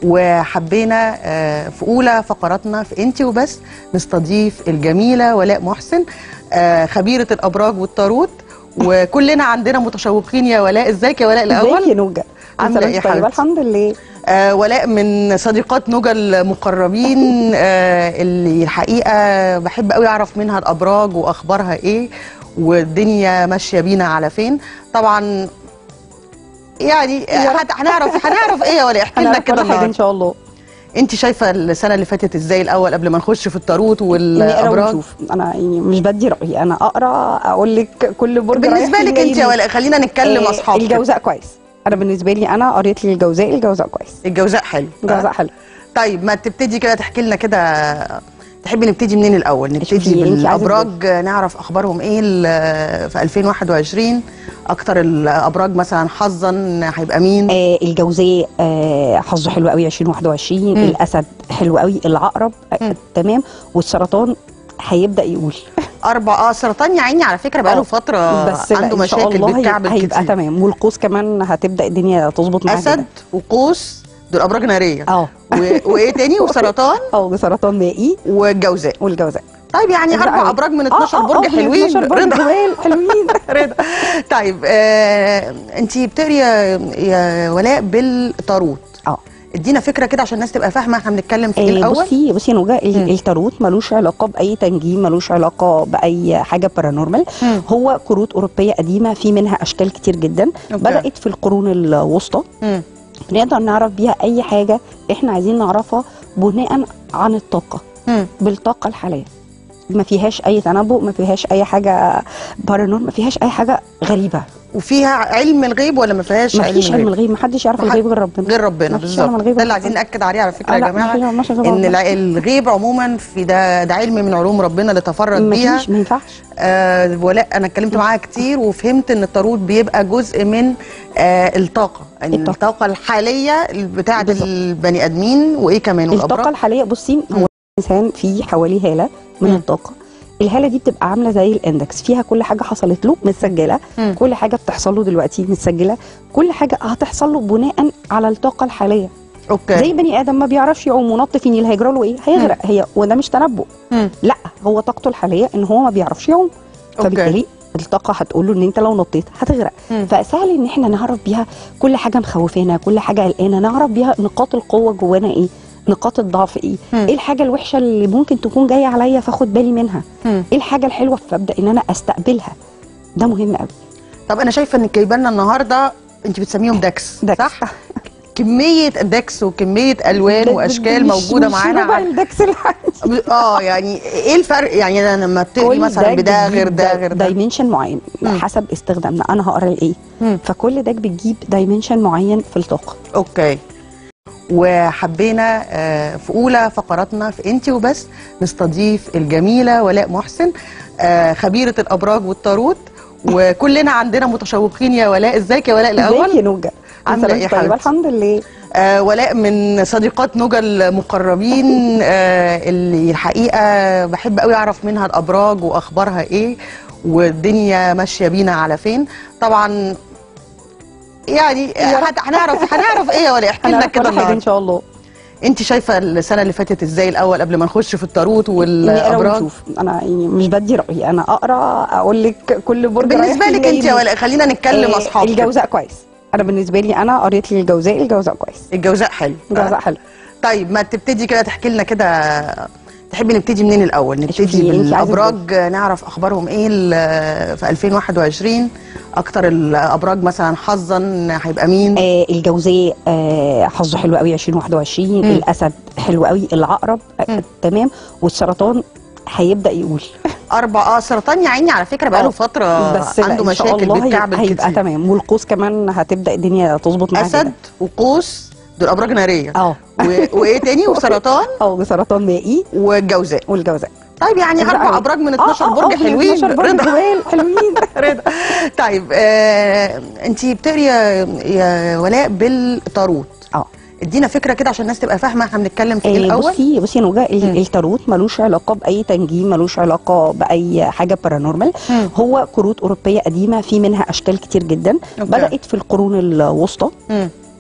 وحبينا آه، في اولى فقراتنا في انتي وبس نستضيف الجميله ولاء محسن آه، خبيره الابراج والطاروت وكلنا عندنا متشوقين يا ولاء ازيك يا ولاء ازيك يا الاول نوجا عاملة أنت إيه يا طيبة؟ حبيبتي؟ الحمد لله آه ولاء من صديقات نوجا المقربين آه اللي الحقيقه بحب قوي اعرف منها الابراج واخبارها ايه والدنيا ماشيه بينا على فين طبعا يعني يا رب. هت- هنعرف هنعرف ايه يا ولاء احكي لنا هنعرف كده كل حاجة ان النهارده شاء الله انت شايفه السنه اللي فاتت ازاي الاول قبل ما نخش في الطاروت نقرا والابراج ونشوف انا يعني مش بدي رايي انا اقرا اقول لك كل برج بالنسبه رايح لك فين انت يا جاي ولاء خلينا نتكلم آه، اصحاب كده. الجوزاء كويس انا بالنسبه لي انا قريت لي الجوزاء الجوزاء كويس الجوزاء حلو الجوزاء حلو طيب ما تبتدي كده تحكي لنا كده تحبي نبتدي منين الاول نبتدي شوفي، انتي عايزة بالابراج نعرف اخبارهم ايه ال- في 2021 اكتر الابراج مثلا حظا هيبقى مين آه الجوزاء آه حظه حلو قوي 2021 مم. الاسد حلو قوي العقرب آه مم. تمام والسرطان هيبدا يقول اربع اه سرطان يا عيني على فكره بقاله آه، فتره بس لا، عنده إن شاء مشاكل الله بالكعب هيبقى الكتير تمام والقوس كمان هتبدا الدنيا تظبط معاه اسد جدا. وقوس دول ابراج ناريه اه و- وايه تاني وسرطان اه سرطان مائي والجوزاء والجوزاء طيب يعني أزرق اربع أوي. ابراج من آه، 12 آه، برج آه، حلوين 12 برج رضا جمال حلوين رضا طيب آه انت بتقري يا, يا ولاء بالطاروت اه ادينا فكره كده عشان الناس تبقى فاهمه احنا بنتكلم في ايه آه، الاول بصي بصي يا نوجا ال- مم. التاروت ملوش علاقه باي تنجيم ملوش علاقه باي حاجه بارانورمال مم. هو كروت اوروبيه قديمه في منها اشكال كتير جدا أوكي. بدات في القرون الوسطى مم. نقدر نعرف بيها اي حاجه احنا عايزين نعرفها بناء عن الطاقه مم. بالطاقه الحاليه ما فيهاش اي تنبؤ ما فيهاش اي حاجه بارانورمال ما فيهاش اي حاجه غريبه وفيها علم الغيب ولا ما فيهاش ما علم فيش علم الغيب الغيب ما حدش يعرف ما حد- الغيب غير ربنا غير ربنا ما فيش بالظبط علم الغيب ده اللي غير عايزين ربنا. ناكد عليه على فكره آه، يا لا، جماعه ما فيش- ما فيش غير ان ربنا. الع- الغيب عموما في ده ده علم من علوم ربنا اللي تفرد ما بيها فيش ما ينفعش آه ولا انا اتكلمت معاها كتير وفهمت ان الطاروت بيبقى جزء من آه الطاقه يعني الطاقة. الطاقه الحاليه بتاعه بالظبط. البني ادمين وايه كمان الطاقه والابراج الحاليه بصي مم. هو الانسان فيه حوالي هاله من مم. الطاقه الهاله دي بتبقى عامله زي الاندكس فيها كل حاجه حصلت له متسجله مم. كل حاجه بتحصل له دلوقتي متسجله كل حاجه هتحصل له بناء على الطاقه الحاليه اوكي زي بني ادم ما بيعرفش يعوم ونط في النيل هيجرى له ايه هيغرق هي وده مش تنبؤ مم. لا هو طاقته الحاليه ان هو ما بيعرفش يعوم أوكي. فبالتالي الطاقه هتقول له ان انت لو نطيت هتغرق مم. فسهل ان احنا نعرف بيها كل حاجه مخوفانا كل حاجه قلقانه نعرف بيها نقاط القوه جوانا ايه نقاط الضعف ايه مم. ايه الحاجه الوحشه اللي ممكن تكون جايه عليا فاخد بالي منها مم. ايه الحاجه الحلوه فابدا ان انا استقبلها ده مهم قوي طب انا شايفه انك جايبه لنا النهارده انت بتسميهم دكس دكس. صح كميه دكس وكميه الوان ده- واشكال مش- موجوده مش معانا ربع على- الدكس الحقيقي اه يعني ايه الفرق يعني انا لما بتقري مثلا بده غير ده غير ده دايمنشن معين مم. حسب استخدامنا انا هقرا ايه مم. فكل ده بتجيب دايمنشن معين في الطاقه اوكي وحبينا آه، في اولى فقراتنا في انتي وبس نستضيف الجميله ولاء محسن آه، خبيره الابراج والطاروت وكلنا عندنا متشوقين يا ولاء ازيك يا ولاء ازيك الاول يا نوجا عاملة أنت إيه يا طيبة؟ حبيبتي؟ الحمد لله آه ولاء من صديقات نوجا المقربين آه اللي الحقيقه بحب قوي اعرف منها الابراج واخبارها ايه والدنيا ماشيه بينا على فين طبعا يعني يا رب. هت- هنعرف هنعرف ايه يا ولاء احكي لنا هنعرف كده كل حاجه ان النهارده شاء الله انت شايفه السنه اللي فاتت ازاي الاول قبل ما نخش في الطاروت نقرا والابراج ونشوف انا يعني مش بدي رايي انا اقرا اقول لك كل برج بالنسبه رايح لك فين انت جاي يا منين. ولاء خلينا نتكلم آه، اصحاب كده. الجوزاء كويس انا بالنسبه لي انا قريت لي الجوزاء الجوزاء كويس الجوزاء حلو الجوزاء حلو طيب ما تبتدي كده تحكي لنا كده تحبي نبتدي منين الاول شوفي، نبتدي انت عايزة بالابراج نعرف اخبارهم ايه ال- في 2021 اكتر الابراج مثلا حظا هيبقى مين آه الجوزاء آه حظه حلو قوي 2021 مم. الاسد حلو قوي العقرب آه مم. تمام والسرطان هيبدا يقول اربع اه سرطان يا عيني على فكره بقاله آه. فتره بس لا، عنده إن شاء مشاكل الله بالكعب هيبقى الكتير تمام والقوس كمان هتبدا الدنيا تظبط معاه اسد جدا. وقوس دول ابراج ناريه اه و- وايه تاني وسرطان اه سرطان مائي والجوزاء والجوزاء طيب يعني أزرق اربع أوي. ابراج من آه، 12 آه، برج آه، حلوين 12 برج رضا جمال حلوين رضا طيب آه انت بتقري يا, يا ولاء بالطاروت اه ادينا فكره كده عشان الناس تبقى فاهمه احنا بنتكلم في ايه آه، الاول بصي بصي يا نوجا ال- مم. التاروت ملوش علاقه باي تنجيم ملوش علاقه باي حاجه بارانورمال مم. هو كروت اوروبيه قديمه في منها اشكال كتير جدا أوكي. بدات في القرون الوسطى مم.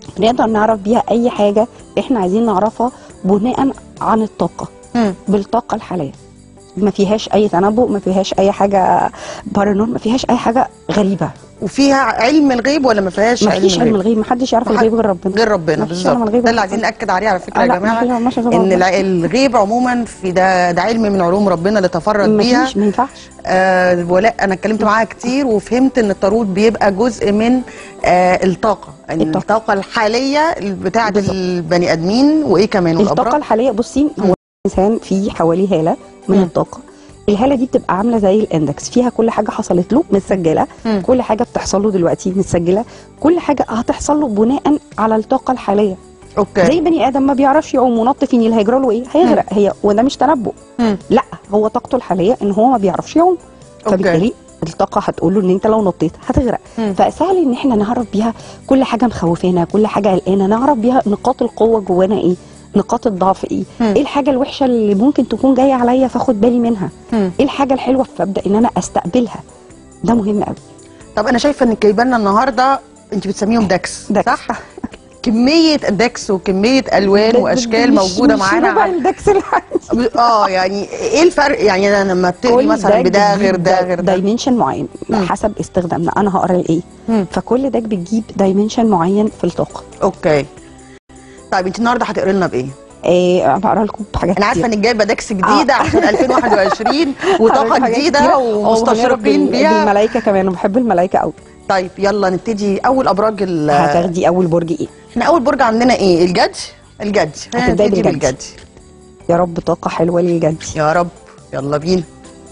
نقدر نعرف بيها اي حاجه احنا عايزين نعرفها بناء عن الطاقه مم. بالطاقه الحاليه ما فيهاش اي تنبؤ ما فيهاش اي حاجه بارانور ما فيهاش اي حاجه غريبه وفيها علم الغيب ولا ما فيهاش ما علم فيش علم الغيب الغيب ما حدش يعرف ما حد- الغيب غير ربنا غير ربنا ما فيش علم بالظبط الغيب ده اللي غير عايزين ربنا. ناكد عليه على فكره آه يا لا، جماعه ما فيش- ما فيش غير ان ربنا. الع- الغيب عموما في ده ده علم من علوم ربنا اللي تفرد ما بيها فيش ما ينفعش آه ولا انا اتكلمت معاها كتير وفهمت ان الطاروت بيبقى جزء من آه الطاقه يعني الطاقة. الطاقه الحاليه بتاعه بالظبط. البني ادمين وايه كمان الطاقه والابراج الحاليه بصي هو الانسان فيه حوالي هاله من مم. الطاقه الهاله دي بتبقى عامله زي الاندكس فيها كل حاجه حصلت له متسجله مم. كل حاجه بتحصل له دلوقتي متسجله كل حاجه هتحصل له بناء على الطاقه الحاليه اوكي زي بني ادم ما بيعرفش يعوم ونط في النيل هيجرى له ايه هيغرق هي وده مش تنبؤ مم. لا هو طاقته الحاليه ان هو ما بيعرفش يعوم أوكي. فبالتالي الطاقه هتقول له ان انت لو نطيت هتغرق مم. فسهل ان احنا نعرف بيها كل حاجه مخوفانا كل حاجه قلقانه نعرف بيها نقاط القوه جوانا ايه نقاط الضعف ايه مم. ايه الحاجه الوحشه اللي ممكن تكون جايه عليا فاخد بالي منها مم. ايه الحاجه الحلوه فابدا ان انا استقبلها ده مهم قوي طب انا شايفه انك جايبه لنا النهارده انت بتسميهم دكس دكس. صح كميه دكس وكميه الوان واشكال مش- موجوده مش معانا ربع عن- الدكس اللي عندي. اه يعني ايه الفرق يعني انا لما بتقري كل مثلا داك بده بتجيب غير ده غير ده دايمنشن معين مم. حسب استخدامنا انا هقرا الايه مم. فكل داك بتجيب دايمنشن معين في الطاقه اوكي طيب انت النهارده هتقري لنا بايه؟ إيه بقرا لكم بحاجات انا عارفه كتير. انك جايبه دكس جديده عشان 2021 وطاقه هقرا حاجات جديده كتيرة. أو ومستشرقين بال- بيها بالملايكه كمان وبحب الملايكه قوي طيب يلا نبتدي اول ابراج ال- هتاخدي اول برج ايه احنا اول برج عندنا ايه الجدي الجدي خلينا هتبدأي نبتدي بالجدي. بالجدي يا رب طاقه حلوه للجدي يا رب يلا بينا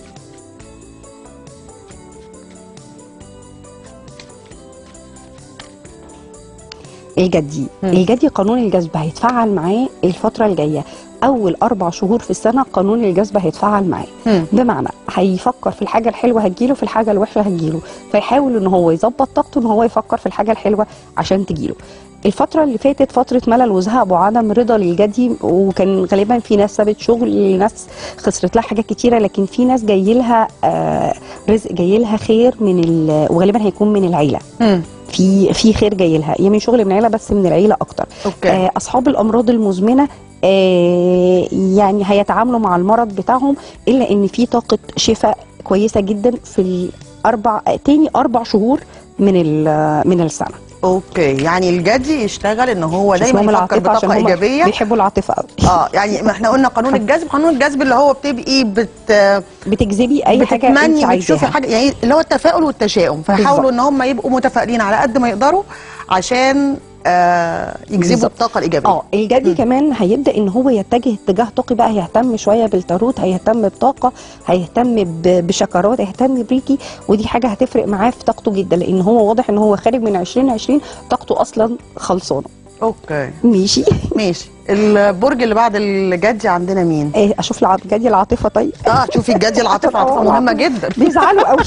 الجدي مم. الجدي قانون الجذب هيتفعل معاه الفتره الجايه اول اربع شهور في السنه قانون الجذب هيتفعل معاه مم. بمعنى هيفكر في الحاجه الحلوه هتجيله في الحاجه الوحشه هتجيله فيحاول ان هو يظبط طاقته ان هو يفكر في الحاجه الحلوه عشان تجيله الفترة اللي فاتت فترة ملل وزهق وعدم رضا للجدي وكان غالبا في ناس سابت شغل ناس خسرت لها حاجات كتيرة لكن في ناس جاي لها آه رزق جاي لها خير من ال- وغالبا هيكون من العيلة مم. في في خير جاي لها يا من شغل من العيلة بس من العيلة أكتر اوكي آه، اصحاب الامراض المزمنه آه، يعني هيتعاملوا مع المرض بتاعهم الا ان في طاقه شفاء كويسه جدا في الاربع آه، تاني اربع شهور من ال- من السنه اوكي يعني الجدي يشتغل ان هو دايما اسمهم يفكر العاطفه عشان بطاقه هم ايجابيه بيحبوا العاطفه قوي اه يعني ما احنا قلنا قانون الجذب قانون الجذب اللي هو بتبقي بت بتجذبي اي حاجه انت بتتمني بتشوفي عايزاها حاجه يعني اللي هو التفاؤل والتشاؤم فيحاولوا بالظبط. ان هم يبقوا متفائلين على قد ما يقدروا عشان آه يجذبوا بالظبط. الطاقه الايجابيه اه الجدي كمان هيبدا ان هو يتجه اتجاه طاقي بقى هيهتم شويه بالتاروت هيهتم بطاقه هيهتم ب- بشكرات هيهتم بريكي ودي حاجه هتفرق معاه في طاقته جدا لان هو واضح ان هو خارج من 2020 طاقته اصلا خلصانه اوكي ماشي ماشي البرج اللي بعد الجدي عندنا مين ايه اشوف الع- الجدي العاطفه طيب اه شوفي الجدي العاطفه عاطفه مهمه جدا بيزعلوا قوي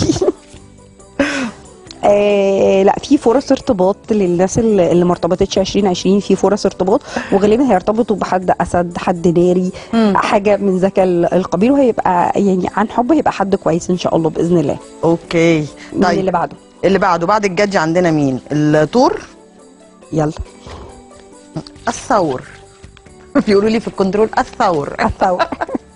آه لا في فرص ارتباط للناس اللي اللي ما ارتبطتش 2020 في فرص ارتباط وغالبا هيرتبطوا بحد اسد حد ناري مم. حاجه من ذاك ال- القبيل وهيبقى يعني عن حب هيبقى حد كويس ان شاء الله باذن الله اوكي مين طيب اللي بعده اللي بعده بعد الجدي عندنا مين الثور يلا الثور بيقولوا لي في الكنترول الثور الثور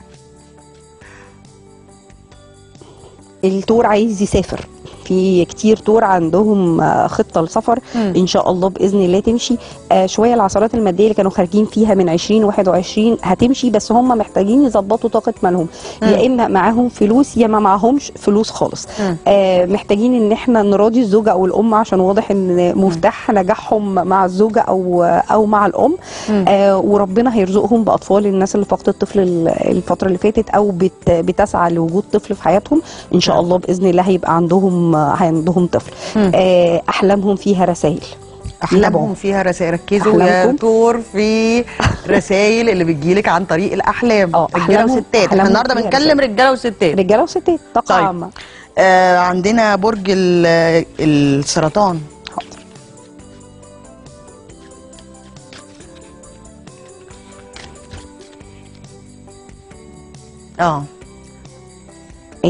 التور عايز يسافر في كتير تور عندهم آه، خطه لسفر مم. ان شاء الله باذن الله تمشي آه شويه العثرات الماديه اللي كانوا خارجين فيها من 2021 هتمشي بس هم محتاجين يظبطوا طاقه مالهم يا اما معاهم فلوس يا ما معاهمش فلوس خالص مم. آه محتاجين ان احنا نراضي الزوجه او الام عشان واضح ان مفتاح نجاحهم مع الزوجه او او مع الام مم. آه وربنا هيرزقهم باطفال الناس اللي فقدت الطفل ال- الفتره اللي فاتت او بت بتسعى لوجود طفل في حياتهم ان شاء نعم. الله باذن الله هيبقى عندهم عندهم طفل مم. آه احلامهم فيها رسائل احلامهم فيها رسائل ركزوا يا أحلامكم؟ دكتور في رسائل اللي بتجيلك عن طريق الاحلام اه، رجاله أحلامهم- وستات احنا أحلامهم النهارده فيها بنتكلم رجاله وستات رجاله وستات طاقه طيب. عامه آه عندنا برج ال- السرطان حاضر اه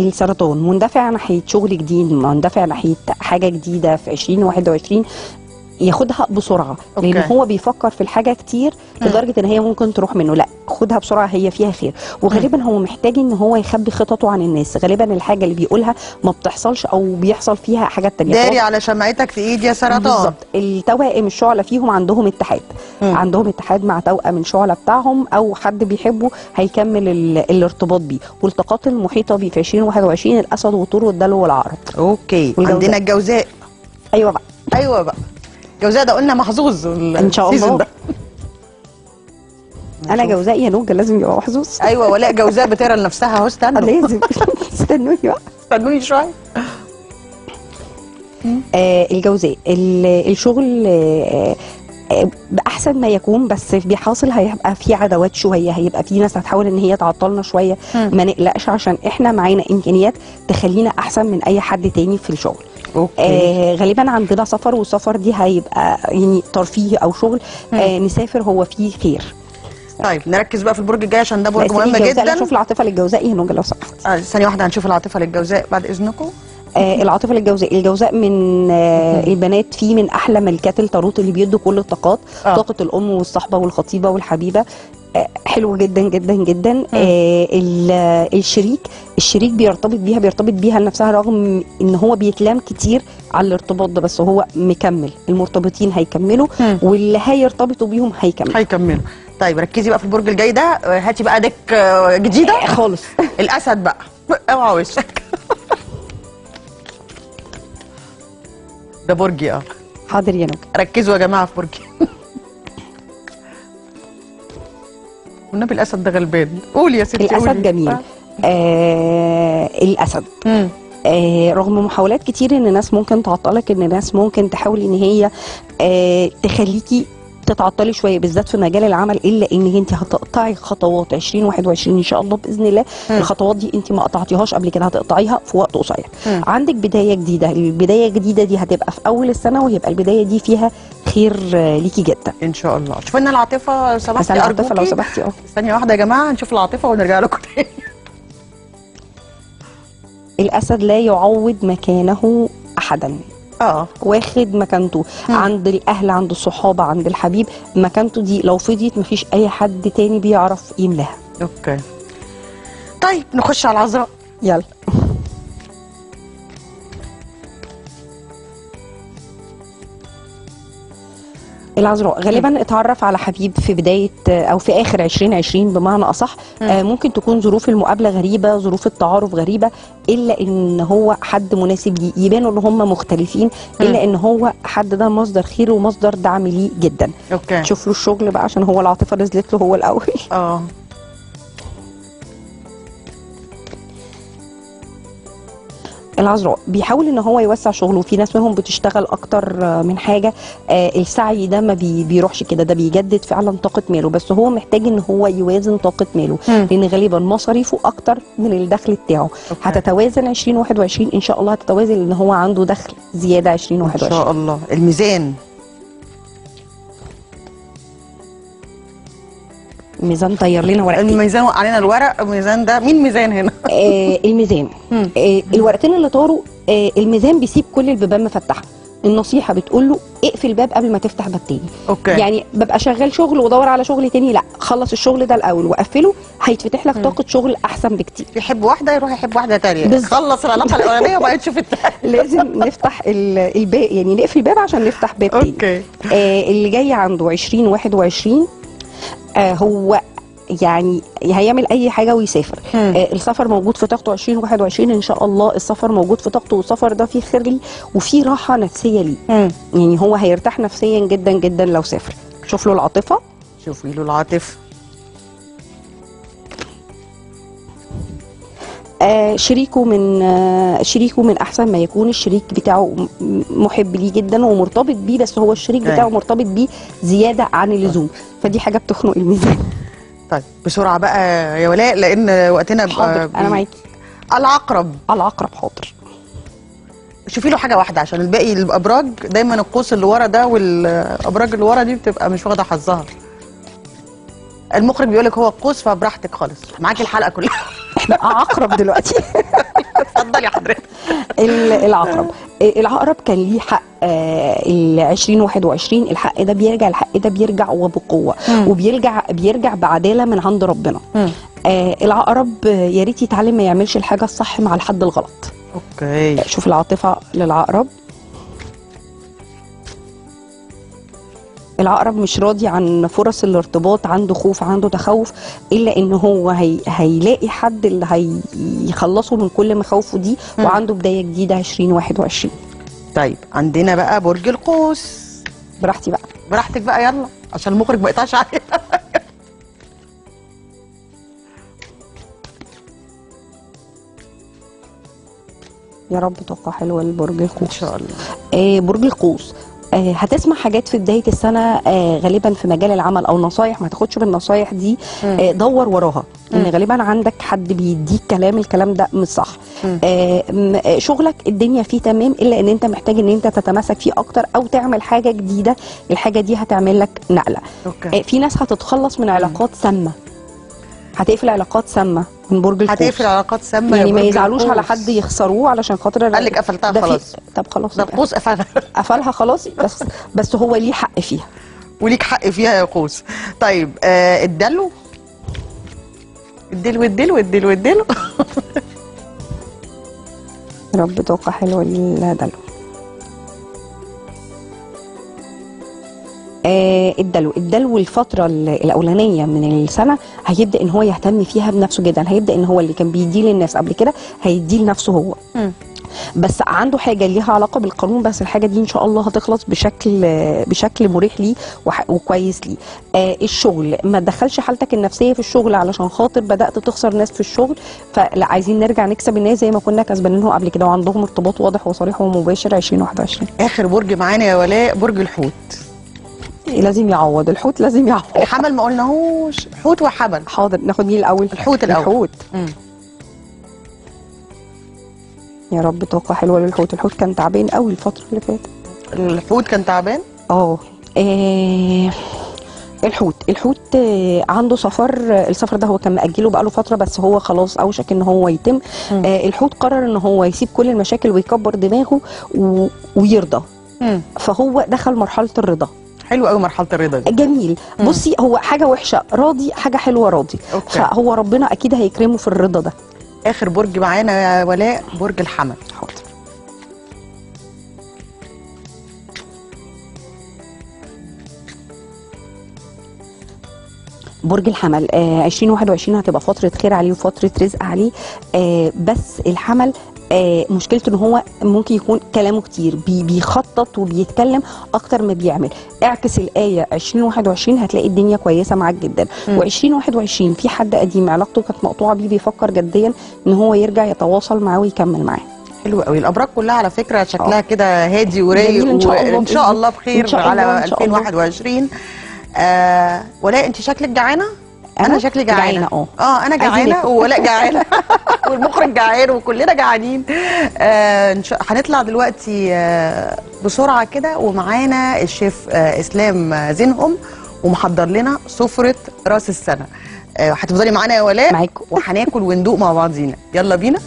السرطان مندفع ناحيه شغل جديد مندفع ناحيه حاجه جديده في 2021 ياخدها بسرعه لان أوكي. هو بيفكر في الحاجه كتير لدرجه ان هي ممكن تروح منه لا خدها بسرعه هي فيها خير وغالبا هو محتاج ان هو يخبي خططه عن الناس غالبا الحاجه اللي بيقولها ما بتحصلش او بيحصل فيها حاجات تانية داري فهو- على شمعتك في ايد يا سرطان بالظبط التوائم الشعله فيهم عندهم اتحاد مم. عندهم اتحاد مع توأم الشعله بتاعهم او حد بيحبه هيكمل ال... الارتباط بيه والطاقات المحيطه بيه في 2021 الاسد والطور والدلو والعقرب اوكي والجوزاء. عندنا الجوزاء ايوه بقى ايوه بقى الجوزاء ده قلنا محظوظ ان شاء السيزون الله ده. انا نشوف. جوزاء يا نوجه لازم يبقى محظوظ ايوه ولاء جوزاء بترى لنفسها اهو استنوا لازم استنوني بقى استنوني شويه آه الجوزاء ال- الشغل آه آه، بأحسن ما يكون بس بيحاصل هيبقى في عداوات شويه هيبقى في ناس هتحاول ان هي تعطلنا شويه مم. ما نقلقش عشان احنا معانا امكانيات تخلينا احسن من اي حد تاني في الشغل اوكي آه غالبا عندنا سفر والسفر دي هيبقى يعني ترفيه او شغل آه نسافر هو فيه خير طيب نركز بقى في البرج الجاي عشان ده برج بس في مهم الجوزاء لا جدا شوف العاطفه للجوزاء هنا لو سمحت آه، ثانيه واحده هنشوف العاطفه للجوزاء بعد اذنكم آه العاطفه للجوزاء الجوزاء من آه البنات فيه من احلى ملكات التاروت اللي بيدوا كل الطاقات آه. طاقه الام والصحبه والخطيبه والحبيبه آه حلوه جدا جدا جدا آه ال- آه، الشريك الشريك بيرتبط بيها بيرتبط بيها لنفسها رغم ان هو بيتلام كتير على الارتباط ده بس هو مكمل المرتبطين هيكملوا مم. واللي هيرتبطوا بيهم هيكملوا هيكملوا طيب ركزي بقى في البرج الجاي ده آه، هاتي بقى ديك آه، جديده خالص الاسد بقى اوعى وشك ده برجي اه حاضر يا نوجه ركزوا يا جماعه في برجي والنبي الاسد ده غلبان قولي يا ستي الاسد قولي. جميل آه. آه الاسد مم. آه رغم محاولات كتير ان الناس ممكن تعطلك ان الناس ممكن تحاول ان هي آه تخليكي تتعطلي شويه بالذات في مجال العمل الا ان انت هتقطعي خطوات 2021 ان شاء الله باذن الله مم. الخطوات دي انت ما قطعتيهاش قبل كده هتقطعيها في وقت قصير مم. عندك بدايه جديده البدايه الجديده دي هتبقى في اول السنه وهيبقى البدايه دي فيها خير آه، ليكي جدا ان شاء الله شوف لنا العاطفه لو بس سمحتي انا عاطفه لو أرجوكي. سمحتي اه ثانيه واحده يا جماعه نشوف العاطفه ونرجع لكم تاني الاسد لا يعوض مكانه احدا اه واخد مكانته مم. عند الاهل عند الصحابه عند الحبيب مكانته دي لو فضيت مفيش اي حد تاني بيعرف يملاها اوكي طيب نخش على العذراء يلا العذراء غالبا اتعرف على حبيب في بدايه او في اخر 2020 بمعنى اصح آه ممكن تكون ظروف المقابله غريبه ظروف التعارف غريبه الا ان هو حد مناسب ليه يبانوا ان هم مختلفين الا ان هو حد ده مصدر خير ومصدر دعم ليه جدا اوكي شوف له الشغل بقى عشان هو العاطفه نزلت له هو الاول اه العذراء بيحاول ان هو يوسع شغله في ناس منهم بتشتغل اكتر آه، من حاجه آه، السعي ده ما بي بيروحش كده ده بيجدد فعلا طاقه ماله بس هو محتاج ان هو يوازن طاقه ماله مم. لان غالبا مصاريفه اكتر من الدخل بتاعه أوكي. هتتوازن 2021 ان شاء الله هتتوازن ان هو عنده دخل زياده ان 2021 شاء الله الميزان الميزان طير لنا ورقتين الميزان وقع علينا الورق الميزان ده مين ميزان هنا آه الميزان مم. آه الورقتين اللي طاروا آه الميزان بيسيب كل البيبان مفتحه النصيحه بتقول له اقفل باب قبل ما تفتح باب تاني اوكي يعني ببقى شغال شغل وادور على شغل تاني لا خلص الشغل ده الاول وقفله هيتفتح لك طاقه شغل احسن بكتير يحب واحده يروح يحب واحده تانية بالظبط. خلص العلاقه الاولانيه وبعدين تشوف التانية لازم نفتح ال- الباب يعني نقفل الباب عشان نفتح باب تاني اوكي آه اللي جاي عنده 2021 آه هو يعني هيعمل اي حاجه ويسافر مم. آه السفر موجود في طاقته 2021 ان شاء الله السفر موجود في طاقته والسفر ده فيه خير ليه وفيه راحه نفسيه ليه مم. يعني هو هيرتاح نفسيا جدا جدا لو سافر شوف له العاطفه شوفي له العاطفه آه شريكه من آه شريكه من احسن ما يكون الشريك بتاعه م- محب ليه جدا ومرتبط بيه بس هو الشريك أيوة. بتاعه مرتبط بيه زياده عن اللزوم فدي حاجه بتخنق الميزان طيب بسرعه بقى يا ولاء لان وقتنا بقى حاضر انا بي- معاكي العقرب العقرب حاضر شوفي له حاجه واحده عشان الباقي الابراج دايما القوس اللي ورا ده والابراج اللي ورا دي بتبقى مش واخده حظها المخرج بيقول لك هو القوس فبراحتك خالص معاكي الحلقه كلها احنا عقرب دلوقتي اتفضلي حضرتك ال- العقرب آه، العقرب كان ليه حق آه، ال 2021 الحق ده بيرجع الحق ده بيرجع وبقوه مم. وبيرجع بيرجع بعداله من عند ربنا مم. آه، العقرب آه، يا ريت يتعلم ما يعملش الحاجه الصح مع الحد الغلط اوكي شوف العاطفه للعقرب العقرب مش راضي عن فرص الارتباط عنده خوف عنده تخوف الا ان هو هي هيلاقي حد اللي هيخلصه من كل مخاوفه دي مم. وعنده بدايه جديده 2021 طيب عندنا بقى برج القوس براحتي بقى براحتك بقى يلا عشان المخرج ما يقطعش علينا يا رب طاقه حلوه لبرج ان القوس شاء الله آه برج القوس آه هتسمع حاجات في بدايه السنه آه غالبا في مجال العمل او نصايح ما تاخدش بالنصايح دي مم. آه دور وراها ان مم. غالبا عندك حد بيديك كلام الكلام ده مش صح مم. آه م- آه، شغلك الدنيا فيه تمام الا ان انت محتاج ان انت تتماسك فيه اكتر او تعمل حاجه جديده الحاجه دي هتعمل لك نقله اوكي آه في ناس هتتخلص من علاقات سامه هتقفل علاقات سامه من برج القوس هتقفل علاقات سامه يا يعني ما برج يزعلوش على القوس. حد يخسروه علشان خاطر قال لك قفلتها ده في- خلاص طب خلاص ده يبقى. القوس قفلها قفلها خلاص بس بس هو ليه حق فيها وليك حق فيها يا قوس طيب آه الدلو الدلو الدلو الدلو الدلو يا رب طاقة حلوة للدلو آه الدلو الدلو الفترة ال- الأولانية من السنة هيبدأ إن هو يهتم فيها بنفسه جدا هيبدأ إن هو اللي كان بيديه للناس قبل كده هيديه لنفسه هو مم. بس عنده حاجة ليها علاقة بالقانون بس الحاجة دي إن شاء الله هتخلص بشكل بشكل مريح ليه وح- وكويس ليه آه الشغل ما تدخلش حالتك النفسية في الشغل علشان خاطر بدأت تخسر ناس في الشغل فلا عايزين نرجع نكسب الناس زي ما كنا كسبانينهم قبل كده وعندهم ارتباط واضح وصريح ومباشر 2021 اخر برج معانا يا ولاء برج الحوت لازم يعوض الحوت لازم يعوض الحمل ما قلناهوش حوت وحمل حاضر ناخد مين الأول الحوت الأول. الحوت مم. يا رب طاقة حلوة للحوت الحوت كان تعبان قوي الفترة اللي فاتت الحوت كان تعبان اه آه، الحوت الحوت آه، عنده سفر آه، السفر ده هو كان مأجله بقاله فترة بس هو خلاص أوشك إن هو يتم مم. آه، الحوت قرر إن هو يسيب كل المشاكل ويكبر دماغه و... ويرضى مم. فهو دخل مرحلة الرضا حلو قوي مرحله الرضا دي جميل مم. بصي هو حاجة وحشة راضي حاجة حلوة راضي اوكي فهو ربنا أكيد هيكرمه في الرضا ده اخر برج معانا يا ولاء برج الحمل حاضر برج الحمل آه 2021 هتبقى فترة خير عليه وفترة رزق عليه آه بس الحمل آه مشكلته ان هو ممكن يكون كلامه كتير بي بيخطط وبيتكلم اكتر ما بيعمل اعكس الايه 2021 هتلاقي الدنيا كويسه معاك جدا مم. و2021 في حد قديم علاقته كانت مقطوعه بيه بيفكر جديا ان هو يرجع يتواصل معاه ويكمل معاه حلو قوي الابراج كلها على فكره شكلها كده هادي ورايق جميل إن شاء الله وان شاء بإذن- الله بخير إن شاء الله، على إن شاء الله. 2021 آه ولاء انت شكلك جعانه انا شكلي جعانه اه اه انا عايزين جعانه ناكل. وولاء جعانه والمخرج جعان وكلنا جعانين آه إن شاء- هنطلع دلوقتي آه بسرعه كده ومعانا الشيف آه اسلام آه، زينهم ومحضر لنا سفره راس السنه آه هتفضلي معانا يا ولاء معاكم. وهناكل وندوق مع بعضينا يلا بينا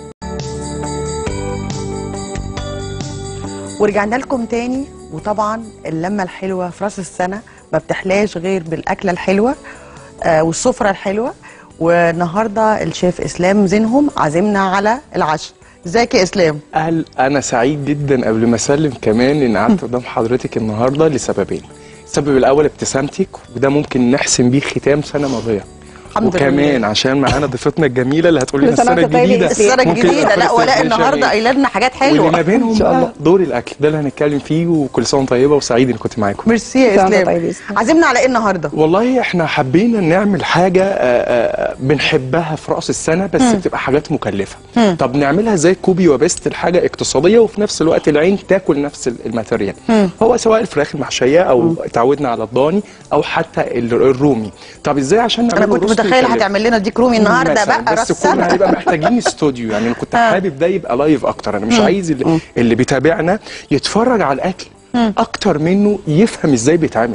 ورجعنا لكم تاني وطبعا اللمه الحلوه في راس السنه ما بتحلاش غير بالاكله الحلوه آه والسفره الحلوه والنهارده الشيف اسلام زينهم عازمنا على العشاء ازيك يا اسلام أهل أنا سعيد جدا قبل ما أسلم كمان إن قعدت قدام حضرتك النهاردة لسببين السبب الأول ابتسامتك وده ممكن نحسم بيه ختام سنة ماضية الحمد وكمان لله عشان معانا ضيفتنا الجميلة اللي هتقول لنا كل سنة السنة وأنت طيب يا الجديدة إسلام. السنه ممكن الجديده لا ناخد ولاء استقبال النهارده شهري. قايله لنا حاجات واللي ما حلوه بينهم إن شاء بقى الله. دور الأكل ده اللي هنتكلم فيه وكل سنة وأنت طيبة وسعيد إني كنت معاكم ميرسي يا كل سنة وأنت اسلام طيب يا إسلام. عازمنا على ايه النهارده والله احنا حبينا نعمل حاجة آه، آه، بنحبها في رأس السنة بس بتبقى حاجات مكلفة مم. طب نعملها زي كوبي وبست الحاجة اقتصادية وفي نفس الوقت العين تاكل نفس ال- الماتيريال مم. هو سواء الفراخ المحشية او اتعودنا على الضاني او حتى ال- الرومي طب ازاي عشان انا نعمله كنت روست متخيله مكلف؟ هتعمل لنا ديك رومي النهارده مثلاً، بقى راس بس كنا السنه هنبقى محتاجين استوديو يعني انا كنت آه. حابب ده يبقى لايف اكتر انا مش مم. عايز اللي, مم. اللي بيتابعنا يتفرج على الاكل مم. اكتر منه يفهم ازاي بيتعمل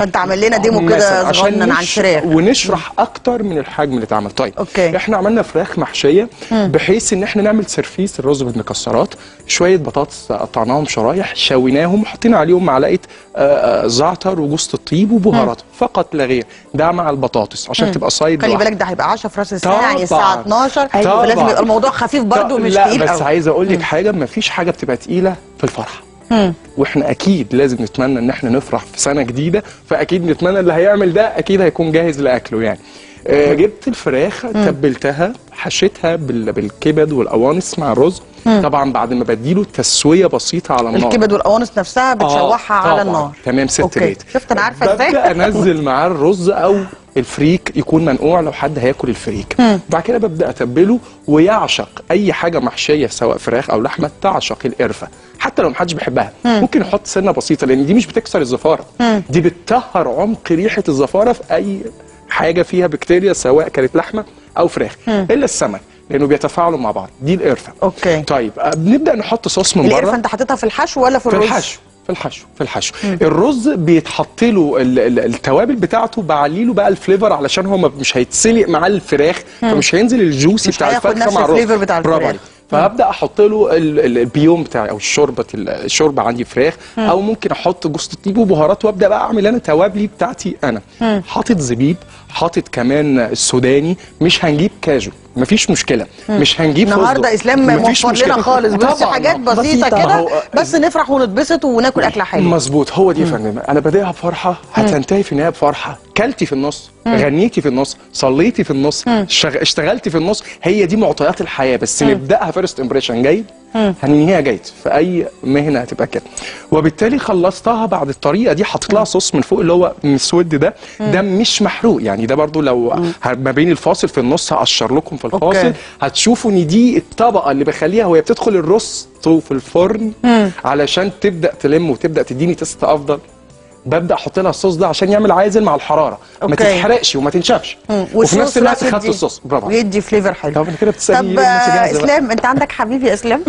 فانت عامل لنا ديمو مثلاً كده عشان صغنن عن نش- فراخ ونشرح اكتر من الحجم اللي اتعمل طيب أوكي. احنا عملنا فراخ محشيه بحيث ان احنا نعمل سرفيس الرز بالمكسرات شويه بطاطس قطعناهم شرايح شويناهم وحطينا عليهم معلقه آه، آه، زعتر وجوز الطيب وبهارات فقط لا غير ده مع البطاطس عشان تبقى صايد خلي لوحده. بالك ده هيبقى 10 في راس الساعه طبعاً. يعني الساعه 12 طبعاً. ولازم يبقى الموضوع خفيف برضو ط- مش لا تقيل بس قوي. عايز اقول لك حاجه ما فيش حاجه بتبقى تقيله في الفرحه مم. واحنا اكيد لازم نتمنى ان احنا نفرح في سنه جديده فاكيد نتمنى اللي هيعمل ده اكيد هيكون جاهز لاكله يعني آه جبت الفراخ تبلتها حشيتها بال- بالكبد والقوانص مع الرز طبعا بعد ما بديله تسويه بسيطه على النار الكبد والقوانص نفسها بتشوحها آه، على طبعاً. النار تمام ست أوكي. بيت شفت انا عارفه ازاي ببدا انزل معاه الرز او الفريك يكون منقوع لو حد هياكل الفريك بعد كده ببدا اتبله ويعشق اي حاجه محشيه سواء فراخ او لحمه تعشق القرفه حتى لو محدش بيحبها ممكن يحط سنه بسيطه لان دي مش بتكسر الزفاره دي بتطهر عمق ريحه الزفاره في اي حاجه فيها بكتيريا سواء كانت لحمه او فراخ الا السمك لانه بيتفاعلوا مع بعض دي القرفه اوكي طيب آه، بنبدا نحط صوص من القرفه بره انت حاططها في الحشو ولا في في الرز الحشو في الحشو في الحشو الرز بيتحط له ال- ال- التوابل بتاعته بعلي له بقى الفليفر علشان هو ما- مش هيتسلق مع الفراخ فمش هينزل الجوسي مش بتاع هياخد الفرخه نفس مع الرز الفليفر بتاع برافو الفراخ. عليك. فهبدا احط له ال- ال- البيوم بتاعي او الشوربه ال- الشوربه عندي فراخ او ممكن احط جوز الطيب وبهارات وابدا بقى اعمل انا توابلي بتاعتي انا حاطط زبيب حاطط كمان السوداني مش هنجيب كاجو مفيش مشكله مش هنجيب فستق. النهارده اسلام مفيش موفر لنا مشكلة. خالص بس طبعاً. حاجات بسيطه بسيطة. كده هو- بس نفرح ونتبسط وناكل اكله حلوه مظبوط هو دي يا فندم انا بادئها بفرحه هتنتهي في النهايه بفرحه كلتي في النص غنيتي في النص صليتي في النص شغ... اشتغلتي في النص هي دي معطيات الحياه بس نبداها فيرست امبريشن جيد هننهيها جيد في اي مهنه هتبقى كده وبالتالي خلصتها بعد الطريقه دي حطيت لها صوص من فوق اللي هو مسود ده ده مش محروق يعني ده برضو لو ه- ما بين الفاصل في النص هقشر لكم في الفاصل أوكي. هتشوفوا ان دي الطبقه اللي بخليها وهي بتدخل الرز في الفرن علشان تبدا تلم وتبدا تديني تست افضل ببدا احط لها الصوص ده عشان يعمل عازل مع الحراره ما أوكي. تتحرقش وما تنشفش مم. وفي نفس الوقت يدي- خدت الصوص برافو عليك. ويدي فليفر حلو طب كده بتسالني طب ليه وأنت آه، جاهزة بقى؟ اسلام انت عندك حبيبي يا اسلام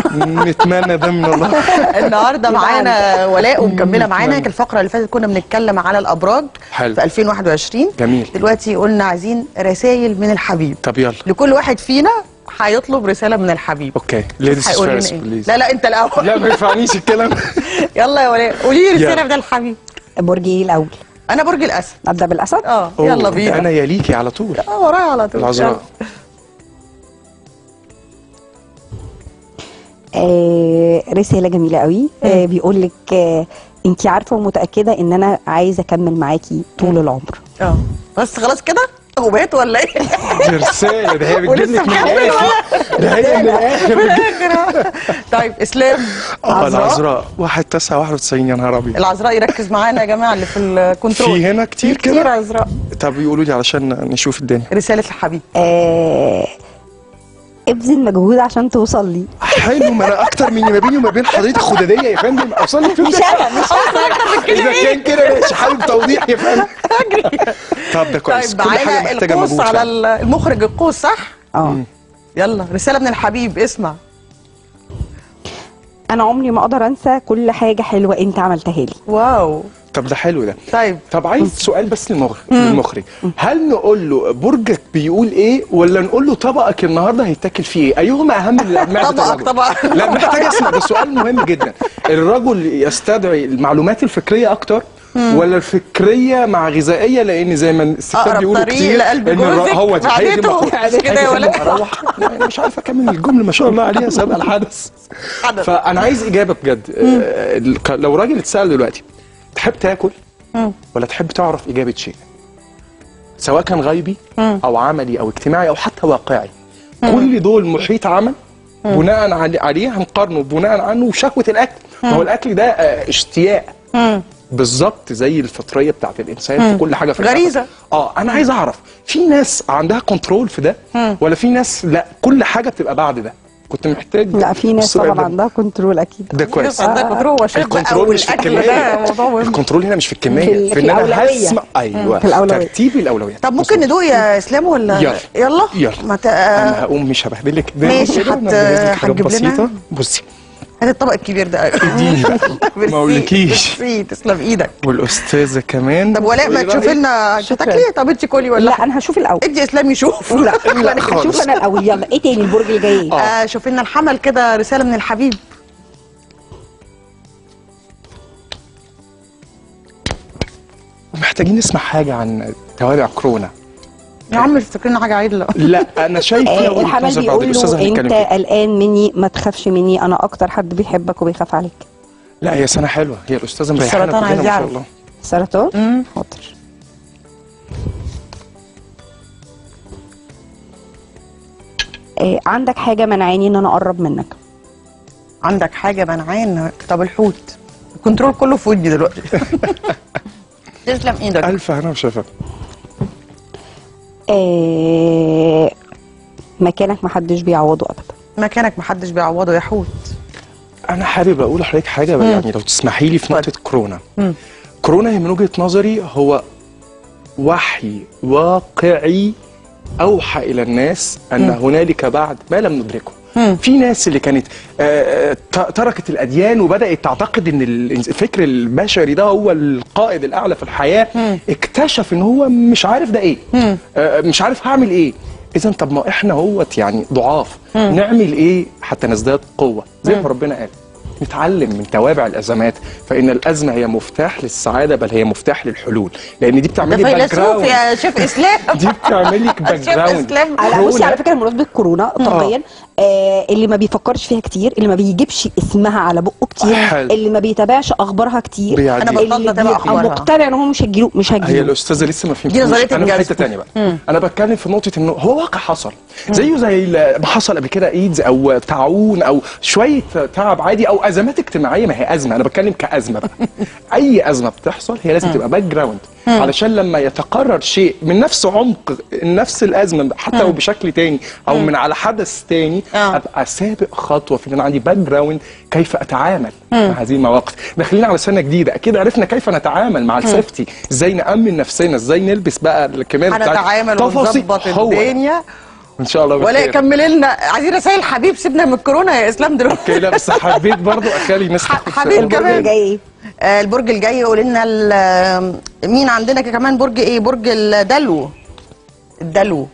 نتمنى ده من الله النهارده معانا ولاء ومكمله معانا كان الفقره اللي فاتت كنا بنتكلم على الابراج حلو. في 2021 جميل. دلوقتي قلنا عايزين رسائل من الحبيب طب يلا لكل واحد فينا هيطلب رساله من الحبيب اوكي ليديز هيقول لنا فيرست ايه بليز لا لا انت الاول لا ما ينفعنيش الكلام يلا يا ولاء قولي لي رساله يلا. من الحبيب برج ايه الاول انا برج الاسد ابدا بالاسد اه يلا أوه، بينا انا يليكي على طول اه ورايا على طول العذراء آه رساله جميله قوي آه بيقول لك آه انت عارفه ومتاكده ان انا عايزه اكمل معاكي طول العمر اه بس خلاص كده وبقيت ولا ايه؟ دي رسالة ده هي بتجيب ولسه لك من مكمل الاخر ده هي من الاخر في الاخر طيب اسلام آه، عذراء العذراء 1 9 91 يا نهار ابيض العذراء يركز معانا يا جماعه اللي في الكنترول في هنا كتير كتير كده عذراء طب يقولوا لي علشان نشوف الدنيا رساله الحبيب آه ابذل مجهود عشان توصل لي حلو ما انا اكتر من ما بيني وما بين حضرتك خداديه يا فندم اوصل لك مش انا مش اذا كان كده ماشي حابب توضيح يا فندم طب ده كويس طيب كل حاجه معانا محتاجه القوس مجهود على فعلا. ال- المخرج القوس صح؟ اه يلا رساله من الحبيب اسمع انا عمري ما اقدر انسى كل حاجه حلوه انت عملتها لي واو طب ده حلو ده طيب طب عايز سؤال بس للمخرج للمخرج هل نقول له برجك بيقول ايه ولا نقول له طبقك النهارده هيتاكل فيه ايه ايهما اهم لمعده طبقك الرجل؟ طبعا. لا محتاج اسمع ده سؤال مهم جدا الرجل يستدعي المعلومات الفكريه اكتر ولا الفكريه مع غذائيه لان زي ما الستات أقرب بيقولوا طريق كتير لقلب إن الر- جوزك هو دي هي دي معدته. المقولة. مش كده يا عايز ولا؟ اروح لا، مش عارف اكمل الجمله ما شاء الله عليها سابقه الحدث حدث. فانا عايز اجابه بجد آه، الك- لو راجل اتسال دلوقتي تحب تاكل ولا تحب تعرف اجابه شيء سواء كان غيبي او عملي او اجتماعي او حتى واقعي كل دول محيط عمل بناء علي- عليه هنقارنه بناء عنه وشكوى الاكل ما هو الاكل ده آه، اشتياق بالظبط زي الفطريه بتاعت الانسان في كل حاجه في الحياة. غريزة. اه انا عايز اعرف في ناس عندها كنترول في ده ولا في ناس لا كل حاجه بتبقى بعد ده كنت محتاج لا في ناس السؤال طبعا ده. عندها كنترول اكيد ده كويس عندك كنترول هو شيف بقى الكنترول مش في والاكل الكميه ده موضوع مهم الكنترول هنا مش في في الكميه ال- في, في ان انا الأولوية. هسمع ايوه في الأولوية. ترتيب الاولويات طب ممكن مظبوط. ندوق يا اسلام ولا يلا. يلا يلا ما ت... انا هقوم مش هبهدلك الدنيا ماشي، كده، هت- أنا مجهز لك حاجات هتجيب لنا؟ بسيطه بصي هات الطبق الكبير ده اديني بقى ميرسي، ما اقولكيش ميرسي تسلم ايدك والاستاذه كمان طب ولاء ما إيه تشوفي رأيك؟ لنا انت شكراً. تاكلي طب انت كلي ولا لا انا هشوف الاول ادي اسلام يشوف لا لا انا خالص. هشوف انا الاول يلا ايه تاني البرج الجاي ايه؟ آه شوفي لنا الحمل كده رساله من الحبيب محتاجين نسمع حاجه عن توابع كورونا يا عم افتكرنا حاجه عدله لا انا شايف آه وجهة الحمل نظر بعد بيقول الأستاذة له هنتكلم انت فيها. قلقان مني ما تخافش مني انا اكتر حد بيحبك وبيخاف عليك لا هي سنه حلوه هي الاستاذه مريحانا السرطان كلنا عايز ما شاء يعرف. الله سرطان امم حاضر آه عندك حاجه منعاني ان انا اقرب منك عندك حاجه منعان طب الحوت الكنترول كله في ودني دلوقتي تسلم ايدك الف هنا وشفا آه مكانك محدش بيعوضه ابدا مكانك محدش بيعوضه يا حوت انا حابب اقول لحضرتك حاجه بقى يعني لو تسمحي لي في نقطه كورونا مم. كورونا هي من وجهه نظري هو وحي واقعي اوحى الى الناس ان هنالك بعد ما لم ندركه مم. في ناس اللي كانت آه، آه، ت- تركت الاديان وبدات تعتقد ان ال- الفكر البشري ده هو القائد الاعلى في الحياه اكتشف ان هو مش عارف ده ايه آه، مش عارف هعمل ايه اذا طب ما احنا هوت يعني ضعاف نعمل ايه حتى نزداد قوه زي ما ربنا قال نتعلم من توابع الازمات فان الازمه هي مفتاح للسعاده بل هي مفتاح للحلول لان دي ده بتعمل لي باك فيلسوف جراوند يا شيف اسلام دي بتعمل لك باك شيف جراوند اسلام لا بصي كورونا. على فكره بمناسبه كورونا طبيا آه اللي ما بيفكرش فيها كتير اللي ما بيجيبش اسمها على بقه كتير حلو. اللي ما بيتابعش اخبارها كتير بيعدي. أنا بطلت اللي أتابع بيبقى أخبارها. مقتنع ان هو مش هيجيله مش هي هيجيله الاستاذه لسه ما دي فهمتوش نظرية انا في الجذب. حته ثانيه بقى انا بتكلم في نقطه انه هو واقع حصل زيه زي ال- ما حصل قبل كده ايدز او تعاون او شويه تعب عادي او ازمات اجتماعيه ما هي ازمه انا بتكلم كازمه بقى اي ازمه بتحصل هي لازم تبقى باك جراوند علشان لما يتقرر شيء من نفس عمق نفس الازمه حتى لو بشكل تاني او من على حدث تاني آه. ابقى سابق خطوه في ان انا عندي باك جراوند كيف اتعامل مع هذه المواقف داخلين على سنه جديده اكيد عرفنا كيف نتعامل مع السيفتي ازاي نامن نفسنا ازاي نلبس بقى الكمال بتاعت- هنتعامل تفاصيل. ونظبط هو ده. الدنيا ان شاء الله ولا بخير. كملي لنا عايزين رسائل حبيب سيبنا من الكورونا يا اسلام دلوقتي اوكي لا بس حبيت برضو اخلي نسمع ح- حبيب البرج كمان. الجاي ايه آه، البرج الجاي يقول لنا ال- مين عندنا كمان برج ايه برج الدلو الدلو